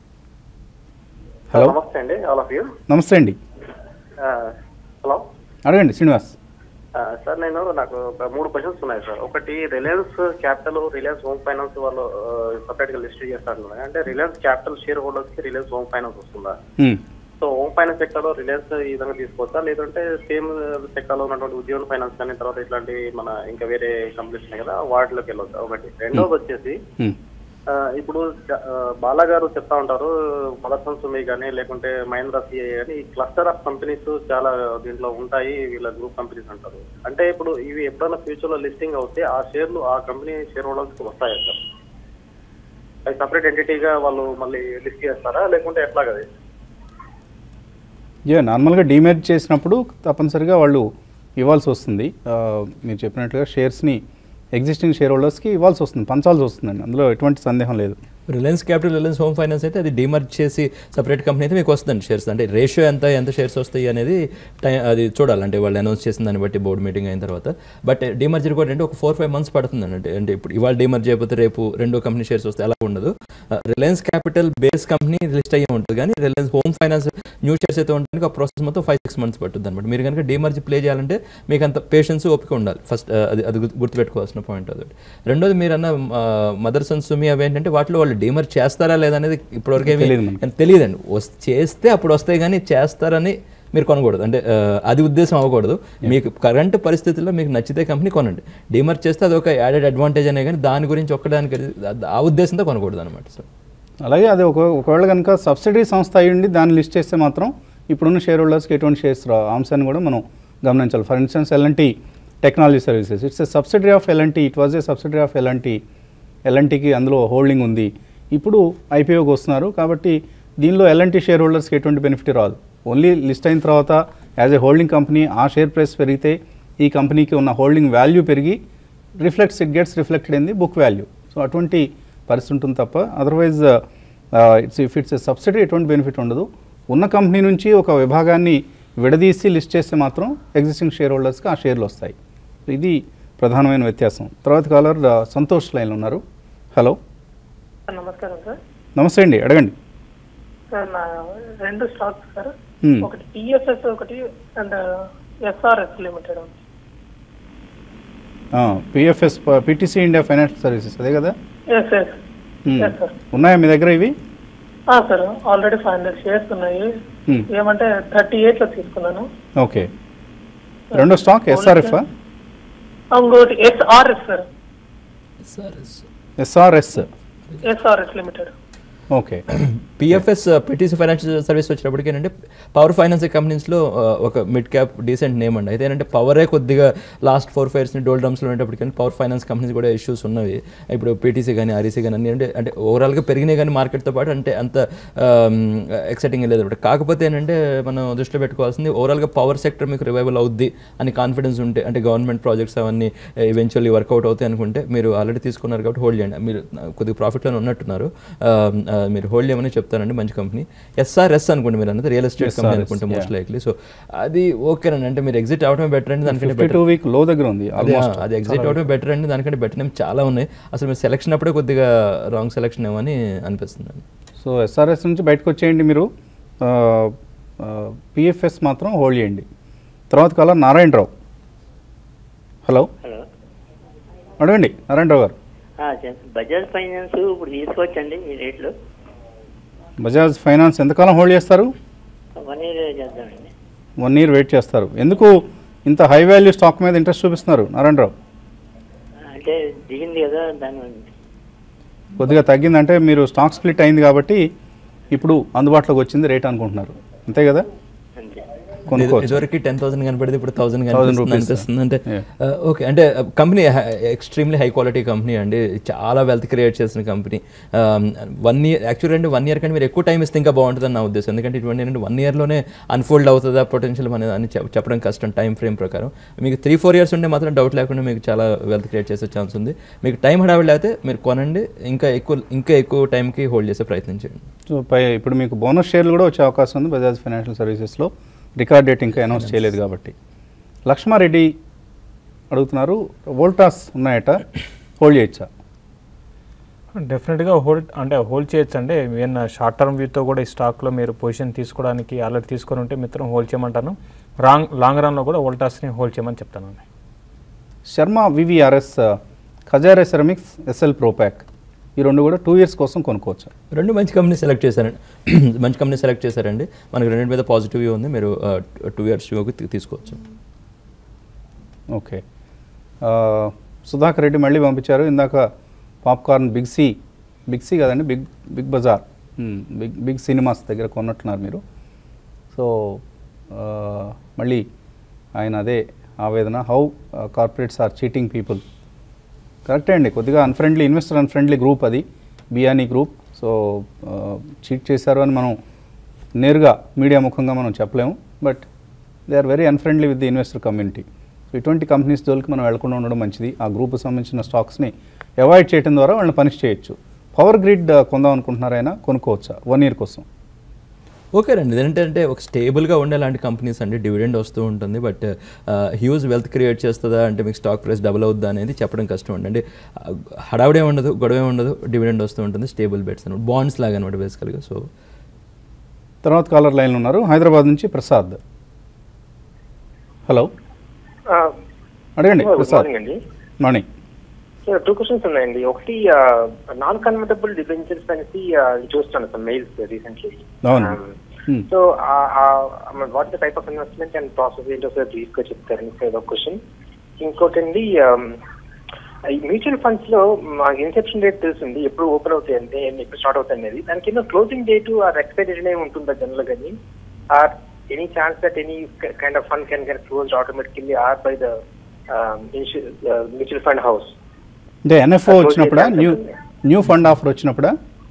హలో నమస్తే అండి ఆల్ ఆఫ్ యూ నమస్తే అండి హలో అడగండి శ్రీనివాస్ సార్ నేను నాకు ఒక మూడు క్వశ్చన్స్ ఉన్నాయి సార్ ఒకటి Reliance capital Reliance home finance వాళ్ళు సపరేట్ గా లిస్ట్ చేస్తారు అంటే రిలయన్స్ క్యాపిటల్ షేర్ హోల్డర్స్ కి రిలయన్స్ హోమ్ ఫైనాన్స్ వస్తుందా Hmm. So home finance sector లో రిలయన్స్ ఈ విధంగా తీసుకోవచ్చా లేదంటే సేమ్ సెక్టర్ లో ఉన్నటువంటి ఉద్యోగ ఫైనాన్స్ కానీ తర్వాత ఇట్లాంటి మన ఇంకా వేరే కంపెనీస్ ఉన్నాయి కదా వాటిలోకి వెళ్ళొచ్చా ఒకటి రెండోది వచ్చేసి Hmm. ఆ, ఇప్పుడు జ- ఆ, బాలా గారు చెప్తా ఉంటారు మదర్సన్ సుమి కానీ లేకుంటే మహేంద్ర సిఐ కానీ ఈ క్లస్టర్ ఆఫ్ కంపెనీస్ చాలా దీంట్లో ఉంటాయి వీళ్ళ గ్రూప్ కంపెనీస్ అంటారు అంటే ఇప్పుడు ఇవి ఎప్పుడైనా ఫ్యూచర్ లో లిస్టింగ్ అవుతే ఆ షేర్లు ఆ కంపెనీ షేర్ హోల్డర్స్ వస్తాయా సార్ అది సపరేట్ ఎంటిటీగా వాళ్ళు మళ్ళీ లిస్ట్ చేస్తారా లేకుంటే ఎట్లా కదా యా నార్మల్గా డిమెర్జ్ చేసినప్పుడు తప్పనిసరిగా వాళ్ళు ఇవ్వాల్సి వస్తుంది ఆ, మీరు చెప్పినట్లుగా షేర్స్ని ఎగ్జిస్టింగ్ షేర్ హోల్డర్స్కి ఇవ్వాల్సి వస్తుంది పంచాల్సి వస్తుందండి అందులో ఎటువంటి సందేహం లేదు Reliance capital Reliance home finance అయితే అది డిమర్జ్ చేసి సపరేట్ కంపెనీ అయితే మీకు వస్తుందండి షేర్స్ అంటే రేషియో ఎంత ఎంత షేర్స్ వస్తాయి అనేది టైం అది చూడాలి అంటే వాళ్ళు అనౌన్స్ చేసిన దాన్ని బట్టి బోర్డు మీటింగ్ అయిన తర్వాత బట్ డిమర్జర్ కూడా అంటే ఒక ఫోర్ ఫైవ్ మంత్స్ పడుతుందండి అంటే అంటే ఇప్పుడు ఇవాళ డిమర్జ్ అయిపోతే రేపు రెండో కంపెనీ షేర్స్ వస్తాయి అలా ఉండదు Reliance capital base company list అయ్యే ఉంటుంది కానీ Reliance home finance new shares అయితే ఉండడానికి ఆ ప్రాసెస్ మొత్తం ఫైవ్ సిక్స్ మంత్స్ పట్టుద్ది అనమాట మీరు కనుక డిమర్జ్ ప్లే చేయాలంటే మీకు అంత పేషెన్స్ ఓపిక ఉండాలి ఫస్ట్ అది అది గుర్తు- గుర్తుపెట్టుకోవాల్సిన పాయింట్ అది రెండోది మీరు అన్న మదర్ సన్ సుమి అవి ఏంటంటే వాటిలో వాళ్ళు డిమర్జ్ చేస్తారా లేదనేది ఇప్పటివరకు ఏమీ తెలియదు మనకి. తెలియదండి వస్- చేస్తే అప్పుడు వస్తాయి కానీ చేస్తారని మీరు కొనకూడదు అంటే ఆ, అది ఉద్దేశం అవ్వకూడదు మీకు కరెంట్ పరిస్థితుల్లో మీకు నచ్చితే కంపెనీ కొనండి డిమర్జ్ చేస్తే అది ఒక యాడెడ్ అడ్వాంటేజ్ అనే కానీ దాని గురించి ఒక్కడానికి ఆ ఉద్దేశంతో కొనకూడదు అనమాట సార్ అలాగే అది ఒక ఒకవేళ కనుక సబ్సిడీ సంస్థ అయ్యి ఉండి దాన్ని లిస్ట్ చేస్తే మాత్రం ఇప్పుడున్న షేర్ హోల్డర్స్కి ఎటువంటి షేర్స్ రా అంశాన్ని కూడా మనం గమనించాలి for instance L and T technology services it's a subsidiary of L and T it was a subsidiary of L and T ఎల్ఎన్టీకి అందులో హోల్డింగ్ ఉంది ఇప్పుడు ఐపీఓకి వస్తున్నారు కాబట్టి దీనిలో ఎల్ఎన్టీ షేర్ హోల్డర్స్కి ఎటువంటి బెనిఫిట్ రాదు ఓన్లీ లిస్ట్ అయిన తర్వాత యాజ్ ఏ హోల్డింగ్ కంపెనీ ఆ షేర్ ప్రైస్ పెరిగితే ఈ కంపెనీకి ఉన్న హోల్డింగ్ వాల్యూ పెరిగి reflects it gets reflected in the book value so అటువంటి పరిస్థితి ఉంటుంది తప్ప otherwise it's if it's a subsidy ఎటువంటి బెనిఫిట్ ఉండదు ఉన్న కంపెనీ నుంచి ఒక విభాగాన్ని విడదీసి లిస్ట్ చేస్తే మాత్రం ఎగ్జిస్టింగ్ షేర్ హోల్డర్స్కి ఆ షేర్లు వస్తాయి సో ఇది ప్రధానమైన వ్యత్యాసం తర్వాత కాలర్ సంతోష్ లైన్లో ఉన్నారు హలో నమస్కారం సార్ నమస్తే అండి అడగండి సార్ నా రెండు స్టాక్స్ సార్ Hmm. ఒకటి టిఎస్ఎస్ ఒకటి and SRS limited PFS PTC India financial services అదే కదా yes yes Hmm. Yes sir ఉన్నాయా మీ దగ్గర ఇవి sir already five hundred shares ఉన్నాయి Hmm. ఏమంటే థర్టీ ఎయిట్ లో తీసుకున్నాను ఓకే రెండో స్టాక్ ఎస్ఆర్ఎఫ్ ఇంకోటి SRS sir SRS SRS limited okay PFS PTC financial service వచ్చినప్పటికీ ఏంటంటే పవర్ ఫైనాన్స్ కంపెనీస్లో ఒక మిడ్ క్యాప్ డీసెంట్ నేమ్ అండి అయితే ఏంటంటే పవరే కొద్దిగా లాస్ట్ ఫోర్ ఫైవ్ ఇయర్స్ని డోల్ డ్రమ్స్లో ఉండేటప్పటికీ పవర్ ఫైనాన్స్ కంపెనీస్ కూడా ఇష్యూస్ ఉన్నవి ఇప్పుడు పీటీసీ కానీ ఆర్ఈసీ కానీ అన్ని అంటే అంటే ఓవరాల్గా పెరిగినాయి కానీ మార్కెట్తో పాటు అంటే అంత ఎక్సైటింగ్ లేదు అనమాట కాకపోతే ఏంటంటే మనం దృష్టిలో పెట్టుకోవాల్సింది ఓవరాల్గా పవర్ సెక్టర్ మీకు రివైవల్ అవుద్ది అని కాన్ఫిడెన్స్ ఉంటే అంటే గవర్నమెంట్ ప్రాజెక్ట్స్ అవన్నీ ఈవెన్చువల్లీ వర్కౌట్ అవుతాయి అనుకుంటే మీరు ఆల్రెడీ తీసుకున్నారు కాబట్టి హోల్డ్ చేయండి మీరు కొద్దిగా ప్రాఫిట్లోనే ఉన్నట్టున్నారు ఆ, ఆ, మీరు హోల్డ్ చేయమని చెప్తానండి మంచి కంపెనీ ఎస్ఆర్ఎస్ అనుకోండి మీరు అన్నది రియల్ ఎస్టేట్ కంపెనీ SRS, అనుకుంటే మోస్ట్ yeah. లైక్లీ సో అది ఓకేనండి అంటే మీరు ఎగ్జిట్ అవడమే బెటర్ అండి దానికంటే ఫిఫ్టీ టూ వీక్ లో దగ్గర ఉంది అదే ఆల్మోస్ట్ అది ఎగ్జిట్ అవడమే బెటర్ అండి దానికంటే బెటర్ నేమ్ చాలా ఉన్నాయి అసలు మీరు సెలక్షన్ అప్పుడే కొద్దిగా రాంగ్ సెలక్షన్ ఏమో అని అనిపిస్తుంది సో ఎస్ఆర్ఎస్ నుంచి బయటకు వచ్చేయండి మీరు పిఎఫ్ఎస్ మాత్రం హోల్డ్ చేయండి తర్వాత కాలం నారాయణరావు హలో హలో అడగండి నారాయణరావు గారు ఆ, చెప్ బజాజ్ ఫైనాన్స్ ఇప్పుడు తీసుకోవచ్చండి ఈ రేట్లో బజాజ్ ఫైనాన్స్ ఎంతకాలం హోల్డ్ చేస్తారు వన్ ఇయర్ చేద్దామండి వన్ ఇయర్ వెయిట్ చేస్తారు ఎందుకు ఇంత హై వాల్యూ స్టాక్ మీద ఇంట్రెస్ట్ చూపిస్తున్నారు నారాయణరావు అంటే దిగింది కదా దాని కొద్దిగా తగ్గిందంటే మీరు స్టాక్ స్ప్లిట్ అయింది కాబట్టి ఇప్పుడు అందుబాటులోకి వచ్చింది రేట్ అనుకుంటున్నారు అంతే కదా అంతే కొనుక్కోవచ్చు ఇదివరకు టెన్ థౌసండ్ కనపడితే ఇప్పుడు థౌసండ్ 1000 కనిపిస్తుంది rupees. అనిపిస్తుంది అంటే Yeah. ఓకే అంటే company extremely high quality company అండి చాలా వెల్త్ క్రియేట్ చేసిన కంపెనీ వన్ ఇయర్ యాక్చువల్ అంటే వన్ ఇయర్ కంటే మీరు ఎక్కువ టైం ఇస్తే ఇంకా బాగుంటుందని నా ఉద్దేశం ఎందుకంటే ఇటువంటి ఏంటంటే వన్ ఇయర్లోనే అన్ఫోల్డ్ అవుతుందా పొటెన్షియల్ అనేది అని చెప్- చెప్పడం కష్టం టైం ఫ్రేమ్ ప్రకారం మీకు త్రీ ఫోర్ ఇయర్స్ ఉంటే మాత్రం డౌట్ లేకుండా మీకు చాలా వెల్త్ క్రియేట్ చేసే ఛాన్స్ ఉంది మీకు టైం హడావిడి అయితే మీరు కొనండి ఇంకా ఎక్కువ ఇంకా ఎక్కువ టైంకి హోల్డ్ చేసే ప్రయత్నం చేయండి సో పై ఇప్పుడు మీకు బోనస్ షేర్లు కూడా వచ్చే అవకాశం ఉంది బజాజ్ ఫైనాన్షియల్ సర్వీసెస్లో రికార్డ్ డేట్ ఇంకా అనౌన్స్ చేయలేదు కాబట్టి లక్ష్మారెడ్డి అడుగుతున్నారు వోల్టాస్ ఉన్నాయట హోల్డ్ చేయొచ్చా డెఫినెట్గా హోల్డ్ అంటే హోల్డ్ చేయొచ్చు అండి ఈవెన్ షార్ట్ టర్మ్ వ్యూతో కూడా ఈ స్టాక్లో మీరు పొజిషన్ తీసుకోవడానికి ఆల్రెడీ తీసుకొని ఉంటే మిత్రం హోల్డ్ చేయమంటాను రాంగ్ లాంగ్ రన్లో కూడా వోల్టాస్ని హోల్డ్ చేయమని చెప్తాను శర్మ వివిఆర్ఎస్ ఖజారే సెరమిక్స్ ఎస్ఎల్ ప్రోపాక్ ఈ రెండు కూడా టూ ఇయర్స్ కోసం కొనుక్కోవచ్చు రెండు మంచి కంపెనీ సెలెక్ట్ చేశారండి మంచి కంపెనీ సెలెక్ట్ చేశారండి మనకి రెండింటి మీద పాజిటివ్ వ్యూ ఉంది మీరు టూ ఇయర్స్ వ్యూకి తీసుకోవచ్చు ఓకే ఆ, సుధాకర్ రెడ్డి మళ్ళీ పంపించారు ఇందాక popcorn big C big C కదండి బిగ్ బిగ్ బజార్ మ్మ్. బిగ్ బిగ్ సినిమాస్ దగ్గర కొన్నట్టున్నారు మీరు సో ఆ, మళ్ళీ ఆయన అదే ఆవేదన how corporates are cheating people కరెక్టే అండి కొద్దిగా అన్ఫ్రెండ్లీ ఇన్వెస్టర్ అన్ఫ్రెండ్లీ గ్రూప్ అది బియానీ గ్రూప్ సో చీట్ చేశారు అని మనం నేరుగా మీడియా ముఖంగా మనం చెప్పలేము but they are very unfriendly with the investor community so ఇటువంటి కంపెనీస్ జోలికి మనం వెళ్లకుండా ఉండడం మంచిది ఆ గ్రూప్ సంబంధించిన స్టాక్స్ని అవాయిడ్ చేయడం ద్వారా వాళ్ళని పనిష్ చేయొచ్చు పవర్ గ్రిడ్ కొందాం అనుకుంటున్నారైనా కొనుక్కోవచ్చా వన్ ఇయర్ కోసం ఓకే రండి ఇదేంటంటే ఒక స్టేబుల్గా ఉండే లాంటి కంపెనీస్ అండి డివిడెండ్ వస్తూ ఉంటుంది బట్ హ్యూజ్ వెల్త్ క్రియేట్ చేస్తుందా అంటే మీకు స్టాక్ ప్రైస్ డబుల్ అవుద్దా అనేది చెప్పడం కష్టం అండి అంటే ఆ, హడావుడే ఉండదు గొడవే ఉండదు డివిడెండ్ వస్తూ ఉంటుంది స్టేబుల్ బెట్స్ అనమాట బాండ్స్ లాగా అనమాట బేసికల్గా సో తర్వాత కాలర్ లైన్లో ఉన్నారు హైదరాబాద్ నుంచి ప్రసాద్ హలో అడగండి గుడ్ ప్రసాద్ మార్నింగ్ అండి మార్నింగ్ సార్ టూ క్వశ్చన్స్ ఉన్నాయండి ఒకటి నాన్ కన్వర్టబుల్ డిబెంచర్స్ అనేసి uh, చూస్తాను సార్ మెయిల్స్ రీసెంట్లీ అవును Hmm. So what the type of investment and process ఏంటో సార్ బ్రీఫ్ గా చెప్తారని సార్ ఒక క్వశ్చన్ ఇంకోటి అండి ఈ మ్యూచువల్ ఫండ్స్ లో మాకు ఇన్సెప్షన్ డేట్ తెలుస్తుంది ఎప్పుడు ఓపెన్ అవుతాయి అంటే ఎప్పుడు స్టార్ట్ అవుతాయి అనేది దాని కింద క్లోజింగ్ డేట్ ఆర్ ఎక్స్పైరేషన్ ఏమి ఉంటుందా జనరల్ గానీ or any chance that any kind of fund can get close automatically or by the mutual fund house అంటే ఎన్ఎఫ్ఓ Close వచ్చినప్పుడా చేసే న్యూ ఉంటుంది. న్యూ ఫండ్ ఆఫర్ వచ్చినప్పుడా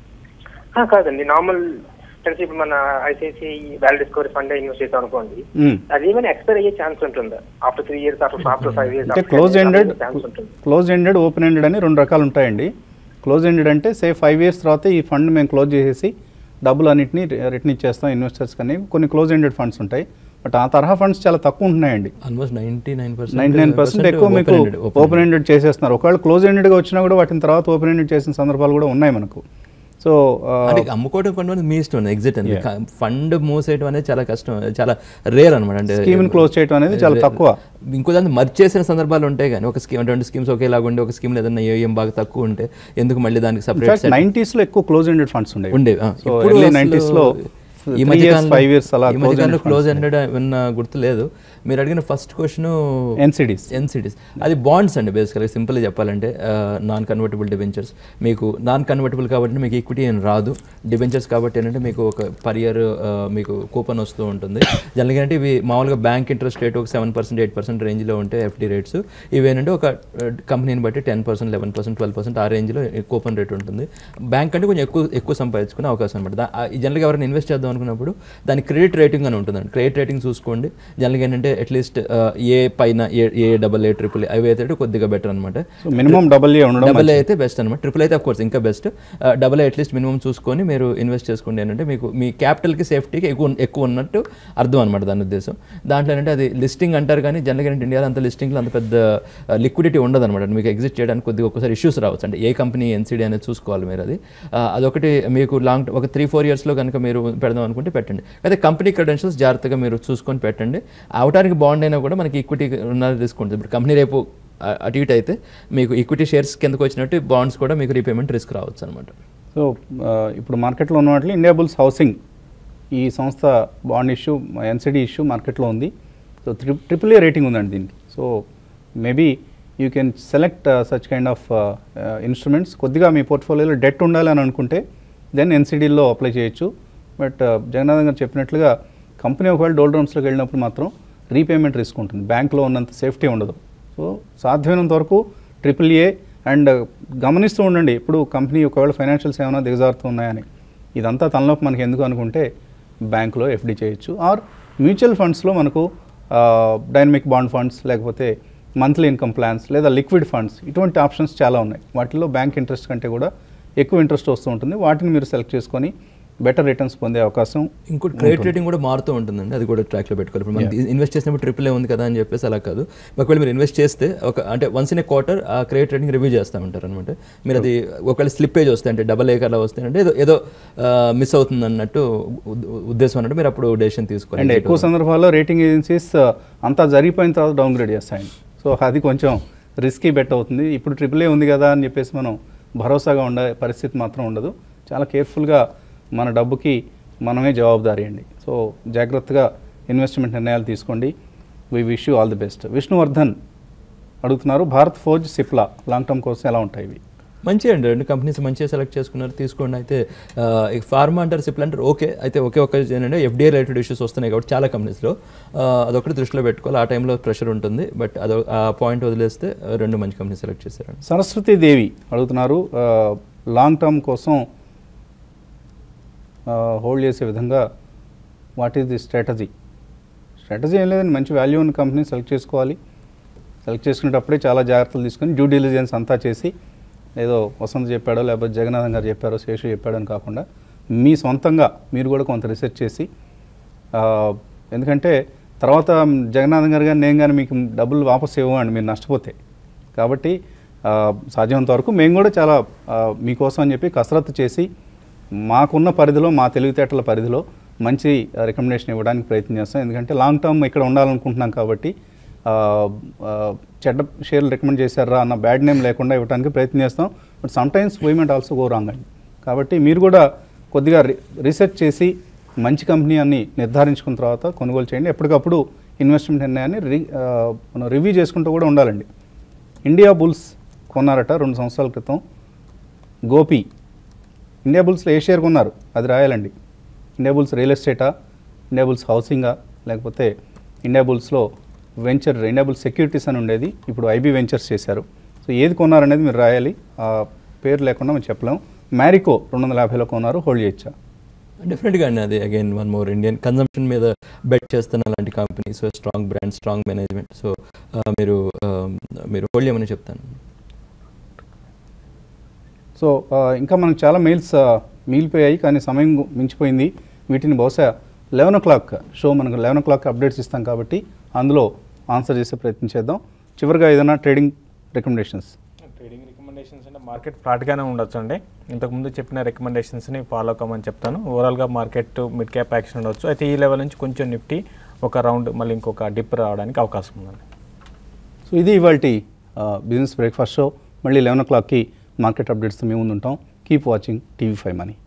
ఆ, కాదండి నార్మల్ తెలిసి ఇప్పుడు మన ICICI value discovery fund invest చేసాం అనుకోండి మ్మ్. అది ఏమైనా ఎక్స్పైర్ అయ్యే ఛాన్స్ ఉంటుందా after three years after after five years అంటే క్లోజ్ ఎండెడ్ ఛాన్స్ ఉంటుంది క్లోజ్ ఎండెడ్ ఓపెన్ ఎండెడ్ అని రెండు రకాలు ఉంటాయండి క్లోజ్ ఎండెడ్ అంటే సే ఫైవ్ ఇయర్స్ తర్వాత ఈ ఫండ్ మేము క్లోజ్ చేసేసి డబ్బులు అన్నింటినీ రిటర్న్ ఇచ్చేస్తాం ఇన్వెస్టర్స్ కానీ కొన్ని క్లోజ్ ఎండెడ్ ఫండ్స్ ఉంటాయి బట్ ఆ తరహా ఫండ్స్ చాలా తక్కువ ఉంటున్నాయండి almost ninety nine percent ninety nine percent ఎక్కువ మీకు ఓపెన్ ఎండెడ్ చేసేస్తున్నారు ఒకవేళ క్లోజ్ ఎండెడ్గా వచ్చినా కూడా వాటిని తర్వాత ఓపెన్ ఎండెడ్ చేసిన సందర్భాలు కూడా ఉన్నాయి మనకు సో అంటే అమ్ముకోవడం కొంతమంది మీ ఇష్టం ఎగ్జిట్ అని Yeah. ఫండ్ మూవ్ చేయడం అనేది చాలా కష్టం చాలా రేర్ అనమాట అంటే Scheme ని close చేయడం అనేది చాలా తక్కువ. ఇంకో దాన్ని మర్జ్ చేసిన సందర్భాలు ఉంటాయి కానీ ఒక స్కీమ్ రెండు స్కీమ్స్ ఒకేలాగా ఉండి ఒక స్కీమ్ ఏదైనా ఏఎం బాగా తక్కువ ఉంటే ఎందుకు మళ్ళీ దానికి ఇన్ఫాక్ట్ సపరేట్ నైంటీస్లో ఎక్కువ క్లోజ్ ఎండెడ్ ఫండ్స్ ఉండేవి ఉండేవి ఆ. సో ఇప్పుడు ఎర్లీ అసలు నైంటీస్లో ఈ మధ్య ఫైవ్ ఇయర్స్ అలా ఈ closed మధ్యకాలంలో ended క్లోజ్ funds ఎండెడ్ విన్న గుర్తు లేదు మీరు అడిగిన ఫస్ట్ క్వశ్చన్ NCDs. ఎన్సిడీస్ అది బాండ్స్ అండి బేసికల్గా సింపుల్గా చెప్పాలంటే నాన్ కన్వర్టబుల్ డిబెంచర్స్ మీకు నాన్ కన్వర్టబుల్ కాబట్టి మీకు ఈక్విటీ ఏం రాదు డిబెంచర్స్ కాబట్టి ఏంటంటే మీకు ఒక పర్ ఇయర్ మీకు కూపన్ వస్తూ ఉంటుంది జనరల్గా అంటే ఇవి మామూలుగా బ్యాంక్ ఇంట్రెస్ట్ రేట్ ఒక సెవెన్ పర్సెంట్ ఎయిట్ పర్సెంట్ రేంజ్లో ఉంటే ఎఫ్డి రేట్స్ ఇవి ఏంటంటే ఒక కంపెనీని బట్టి ten percent eleven percent twelve percent ఆ రేంజ్లో కూపన్ రేట్ ఉంటుంది బ్యాంక్ అంటే కొంచెం ఎక్కువ ఎక్కువ సంపాదించుకునే అవకాశం అనమాట దా- ఆ- ఈ జనరల్గా ఎవరైనా ఇన్వెస్ట్ చేద్దాం అనుకున్నప్పుడు దాని క్రెడిట్ రేటింగ్ అని ఉంటుందండి క్రెడిట్ రేటింగ్ చూసుకోండి జనరల్గా ఏంటంటే అట్లీస్ట్ ఏ పైన ఏ ఏ డబల్ ఏ ట్రిపుల్ ఏ అవి అయితే కొద్దిగా బెటర్ అనమాట So minimum double A ఉండడం డబల్ ఏ మంచిది. అయితే బెస్ట్ అనమాట ట్రిపుల్ అయితే కోర్స్ ఇంకా best double A at least minimum చూసుకొని మీరు ఇన్వెస్ట్ చేసుకోండి ఏంటంటే మీకు మీ క్యాపిటల్కి సేఫ్టీకి ఎక్కువ ఎక్కువ ఉన్నట్టు అర్థం అనమాట దాని ఉద్దేశం దాంట్లో ఏంటంటే అది లిస్టింగ్ అంటారు కానీ జనరల్గా ఏంటంటే ఇండియాలో అంత లిస్టింగ్లో అంత పెద్ద లిక్విడిటీ ఉండదు అనమాట మీకు ఎగ్జిట్ చేయడానికి కొద్దిగా ఒక్కసారి ఇష్యూస్ రావచ్చు అంటే ఏ కంపెనీ ఎన్సీడీ అనేది చూసుకోవాలి మీరు అది ఆ, అదొకటి మీకు లాంగ్ ఒక త్రీ ఫోర్ ఇయర్స్లో కనుక మీరు పెడదాం అనుకుంటే పెట్టండి అయితే కంపెనీ క్రెడెన్షియల్స్ జాగ్రత్తగా మీరు చూసుకొని పెట్టండి అవటానికి బాండ్ అయినా కూడా మనకి ఈక్విటీ ఉన్న రిస్క్ ఉంటుంది ఇప్పుడు కంపెనీ రేపు ఆ- అటు ఇటు అయితే మీకు ఈక్విటీ షేర్స్ కిందకు వచ్చినట్టు బాండ్స్ కూడా మీకు రీపేమెంట్ రిస్క్ రావచ్చు అనమాట సో ఆ, ఇప్పుడు మార్కెట్లో ఉన్న వాటిలో ఇండియా బుల్స్ హౌసింగ్ ఈ సంస్థ బాండ్ ఇష్యూ ఎన్సిడి ఇష్యూ మార్కెట్లో ఉంది సో త్రి ట్రిపుల్ ఏ రేటింగ్ ఉందండి దీనికి so maybe you can select such kind of instruments కొద్దిగా మీ పోర్ట్ఫోలియోలో డెట్ ఉండాలి అని అనుకుంటే దెన్ ఎన్సిడీలో అప్లై చేయొచ్చు బట్ జగన్నాథ్ గారు చెప్పినట్లుగా కంపెనీ ఒకవేళ డోల్ డ్రమ్స్లోకి వెళ్ళినప్పుడు మాత్రం రీపేమెంట్ రిస్క్ ఉంటుంది బ్యాంక్లో ఉన్నంత సేఫ్టీ ఉండదు సో సాధ్యమైనంత వరకు ట్రిపుల్ ఏ అండ్ గమనిస్తూ ఉండండి ఇప్పుడు కంపెనీ ఒకవేళ ఫైనాన్షియల్స్ ఏమైనా దిగజారుతూ ఉన్నాయని ఇదంతా తలనొప్పి మనకి ఎందుకు అనుకుంటే బ్యాంకులో ఎఫ్డి చేయొచ్చు ఆర్ మ్యూచువల్ ఫండ్స్లో మనకు డైనమిక్ బాండ్ ఫండ్స్ లేకపోతే మంత్లీ ఇన్కమ్ ప్లాన్స్ లేదా లిక్విడ్ ఫండ్స్ ఇటువంటి ఆప్షన్స్ చాలా ఉన్నాయి వాటిలో బ్యాంక్ ఇంట్రెస్ట్ కంటే కూడా ఎక్కువ ఇంట్రెస్ట్ వస్తూ ఉంటుంది వాటిని మీరు సెలెక్ట్ చేసుకొని బెటర్ రిటర్న్స్ పొందే అవకాశం ఇంకోటి క్రెడిట్ ఉంటుంది. రేటింగ్ కూడా మారుతూ ఉంటుందండి అది కూడా ట్రాక్లో పెట్టుకోవాలి ఇప్పుడు మనం ఇన్వెస్ట్ చేసినప్పుడు ట్రిపుల్ ఏ ఉంది కదా అని చెప్పేసి అలా కాదు ఒకవేళ మీరు ఇన్వెస్ట్ చేస్తే ఒక అంటే వన్స్ ఇన్ ఏ క్వార్టర్ ఆ క్రెడిట్ రేటింగ్ రివ్యూ చేస్తూ ఉంటారు అనమాట మీరు అది ఒకవేళ స్లిప్పేజ్ వస్తే అంటే డబల్ ఏ అలా వస్తే అంటే ఏదో ఏదో మిస్ అవుతుంది అన్నట్టు ఉద్- ఉద్దేశం అన్నట్టు మీరు అప్పుడు డెసిషన్ తీసుకోవాలి అండ్ ఎక్కువ సందర్భాల్లో రేటింగ్ ఏజెన్సీస్ అంతా జరిగిపోయిన తర్వాత డౌన్ గ్రేడ్ చేస్తాయండి సో అది కొంచెం రిస్కీ బెట్ అవుతుంది ఇప్పుడు ట్రిపుల్ ఏ ఉంది కదా అని చెప్పేసి మనం భరోసాగా ఉండే పరిస్థితి మాత్రం ఉండదు చాలా కేర్ఫుల్గా మన డబ్బుకి మనమే జవాబుదారీ అండి సో జాగ్రత్తగా ఇన్వెస్ట్మెంట్ నిర్ణయాలు తీసుకోండి we wish you all the best Vishnuvardhan అడుగుతున్నారు Bharat Forge Cipla long term కోసం ఎలా ఉంటాయి ఇవి మంచి అండి రెండు కంపెనీస్ మంచిగా సెలెక్ట్ చేసుకున్నారు తీసుకోండి అయితే ఆ, ఈ ఫార్మా అంటారు సిప్ల్ అంటారు ఓకే అయితే ఒకే ఒక ఏంటంటే ఎఫ్డీఏ రిలేటెడ్ ఇష్యూస్ వస్తున్నాయి కాబట్టి చాలా కంపెనీస్లో అదొకటి దృష్టిలో పెట్టుకోవాలి ఆ టైంలో ప్రెషర్ ఉంటుంది బట్ అదో ఆ పాయింట్ వదిలేస్తే ఆ, రెండు మంచి కంపెనీ సెలెక్ట్ చేశారండి సరస్వతి దేవి అడుగుతున్నారు ఆ, లాంగ్ టర్మ్ కోసం ఆ, హోల్డ్ చేసే విధంగా what is the strategy strategy ఏం లేదండి మంచి వాల్యూ ఉన్న కంపెనీ సెలెక్ట్ చేసుకోవాలి సెలెక్ట్ చేసుకునేటప్పుడే చాలా జాగ్రత్తలు తీసుకొని డ్యూ డిలిజెన్స్ అంతా చేసి ఏదో వసంత్ చెప్పాడో లేకపోతే జగన్నాథం గారు చెప్పారో శేషు చెప్పాడో అని కాకుండా మీ సొంతంగా మీరు కూడా కొంత రీసెర్చ్ చేసి ఆ, ఎందుకంటే తర్వాత జగన్నాథం గారు కానీ నేను కానీ మీకు డబ్బులు వాపస్ ఇవ్వండి మీరు నష్టపోతే కాబట్టి ఆ, సాధ్యమైనంత వరకు మేము కూడా చాలా ఆ, మీకోసం అని చెప్పి కసరత్తు చేసి మాకున్న పరిధిలో మా తెలివితేటల పరిధిలో మంచి రికమెండేషన్ ఇవ్వడానికి ప్రయత్నం చేస్తాం ఎందుకంటే లాంగ్ టర్మ్ ఇక్కడ ఉండాలనుకుంటున్నాం కాబట్టి ఆ, ఆ, చెడ్డ షేర్లు రికమెండ్ చేశారా అన్న బ్యాడ్ నేమ్ లేకుండా ఇవ్వడానికి ప్రయత్నం చేస్తాం but sometimes payment also go wrong అండి కాబట్టి మీరు కూడా కొద్దిగా రి- రీసెర్చ్ చేసి మంచి కంపెనీ అని నిర్ధారించుకున్న తర్వాత కొనుగోలు చేయండి ఎప్పటికప్పుడు ఇన్వెస్ట్మెంట్ నిర్ణయాన్ని రి ఆ, మనం రివ్యూ చేసుకుంటూ కూడా ఉండాలండి ఇండియా బుల్స్ కొన్నారట రెండు సంవత్సరాల క్రితం గోపి ఇండియా బుల్స్లో ఏ షేర్ కొన్నారు అది రాయాలండి ఇండియా బుల్స్ రియల్ ఎస్టేటా ఇండియా బుల్స్ హౌసింగా లేకపోతే ఇండియా బుల్స్లో వెంచర్ ఇండియా బుల్స్ సెక్యూరిటీస్ అని ఉండేది ఇప్పుడు ఐబీ వెంచర్స్ చేశారు సో ఏది కొన్నారనేది మీరు రాయాలి ఆ పేరు లేకుండా మేము చెప్పలేము మ్యారికో రెండు వందల యాభైలో కొన్నారు హోల్డ్ చేయొచ్చా డెఫినెట్గా అండి అది again one more Indian consumption మీద బెట్ చేస్తున్న అలాంటి companies strong brand strong management so మీరు ఆ, మీరు హోల్డ్ చేయమని చెప్తాను సో ఆ, ఇంకా మనకు చాలా మెయిల్స్ ఆ, మిగిలిపోయాయి కానీ సమయం గు- మించిపోయింది వీటిని బహుశా లెవెన్ ఓ క్లాక్ షో మనకు లెవెన్ ఓ క్లాక్ అప్డేట్స్ ఇస్తాం కాబట్టి అందులో ఆన్సర్ చేసే ప్రయత్నం చేద్దాం చివరిగా ఏదైనా ట్రేడింగ్ రికమెండేషన్స్ ట్రేడింగ్ రికమెండేషన్స్ అంటే మార్కెట్ ఫ్లాట్గానే ఉండొచ్చు అండి ఇంతకుముందు చెప్పిన రికమెండేషన్స్ని ఫాలో కమ్మని చెప్తాను ఓవరాల్గా మార్కెట్ మిడ్ క్యాప్ యాక్షన్ ఉండొచ్చు అయితే ఈ లెవెల్ నుంచి కొంచెం నిఫ్టీ ఒక రౌండ్ మళ్ళీ ఇంకొక డిప్ రావడానికి అవకాశం ఉందండి సో ఇది ఇవాళ బిజినెస్ బ్రేక్ఫాస్ట్ షో మళ్ళీ లెవెన్ ఓ క్లాక్కి మార్కెట్ అప్డేట్స్తో మేము ముందు ఉంటాం keep watching TV five money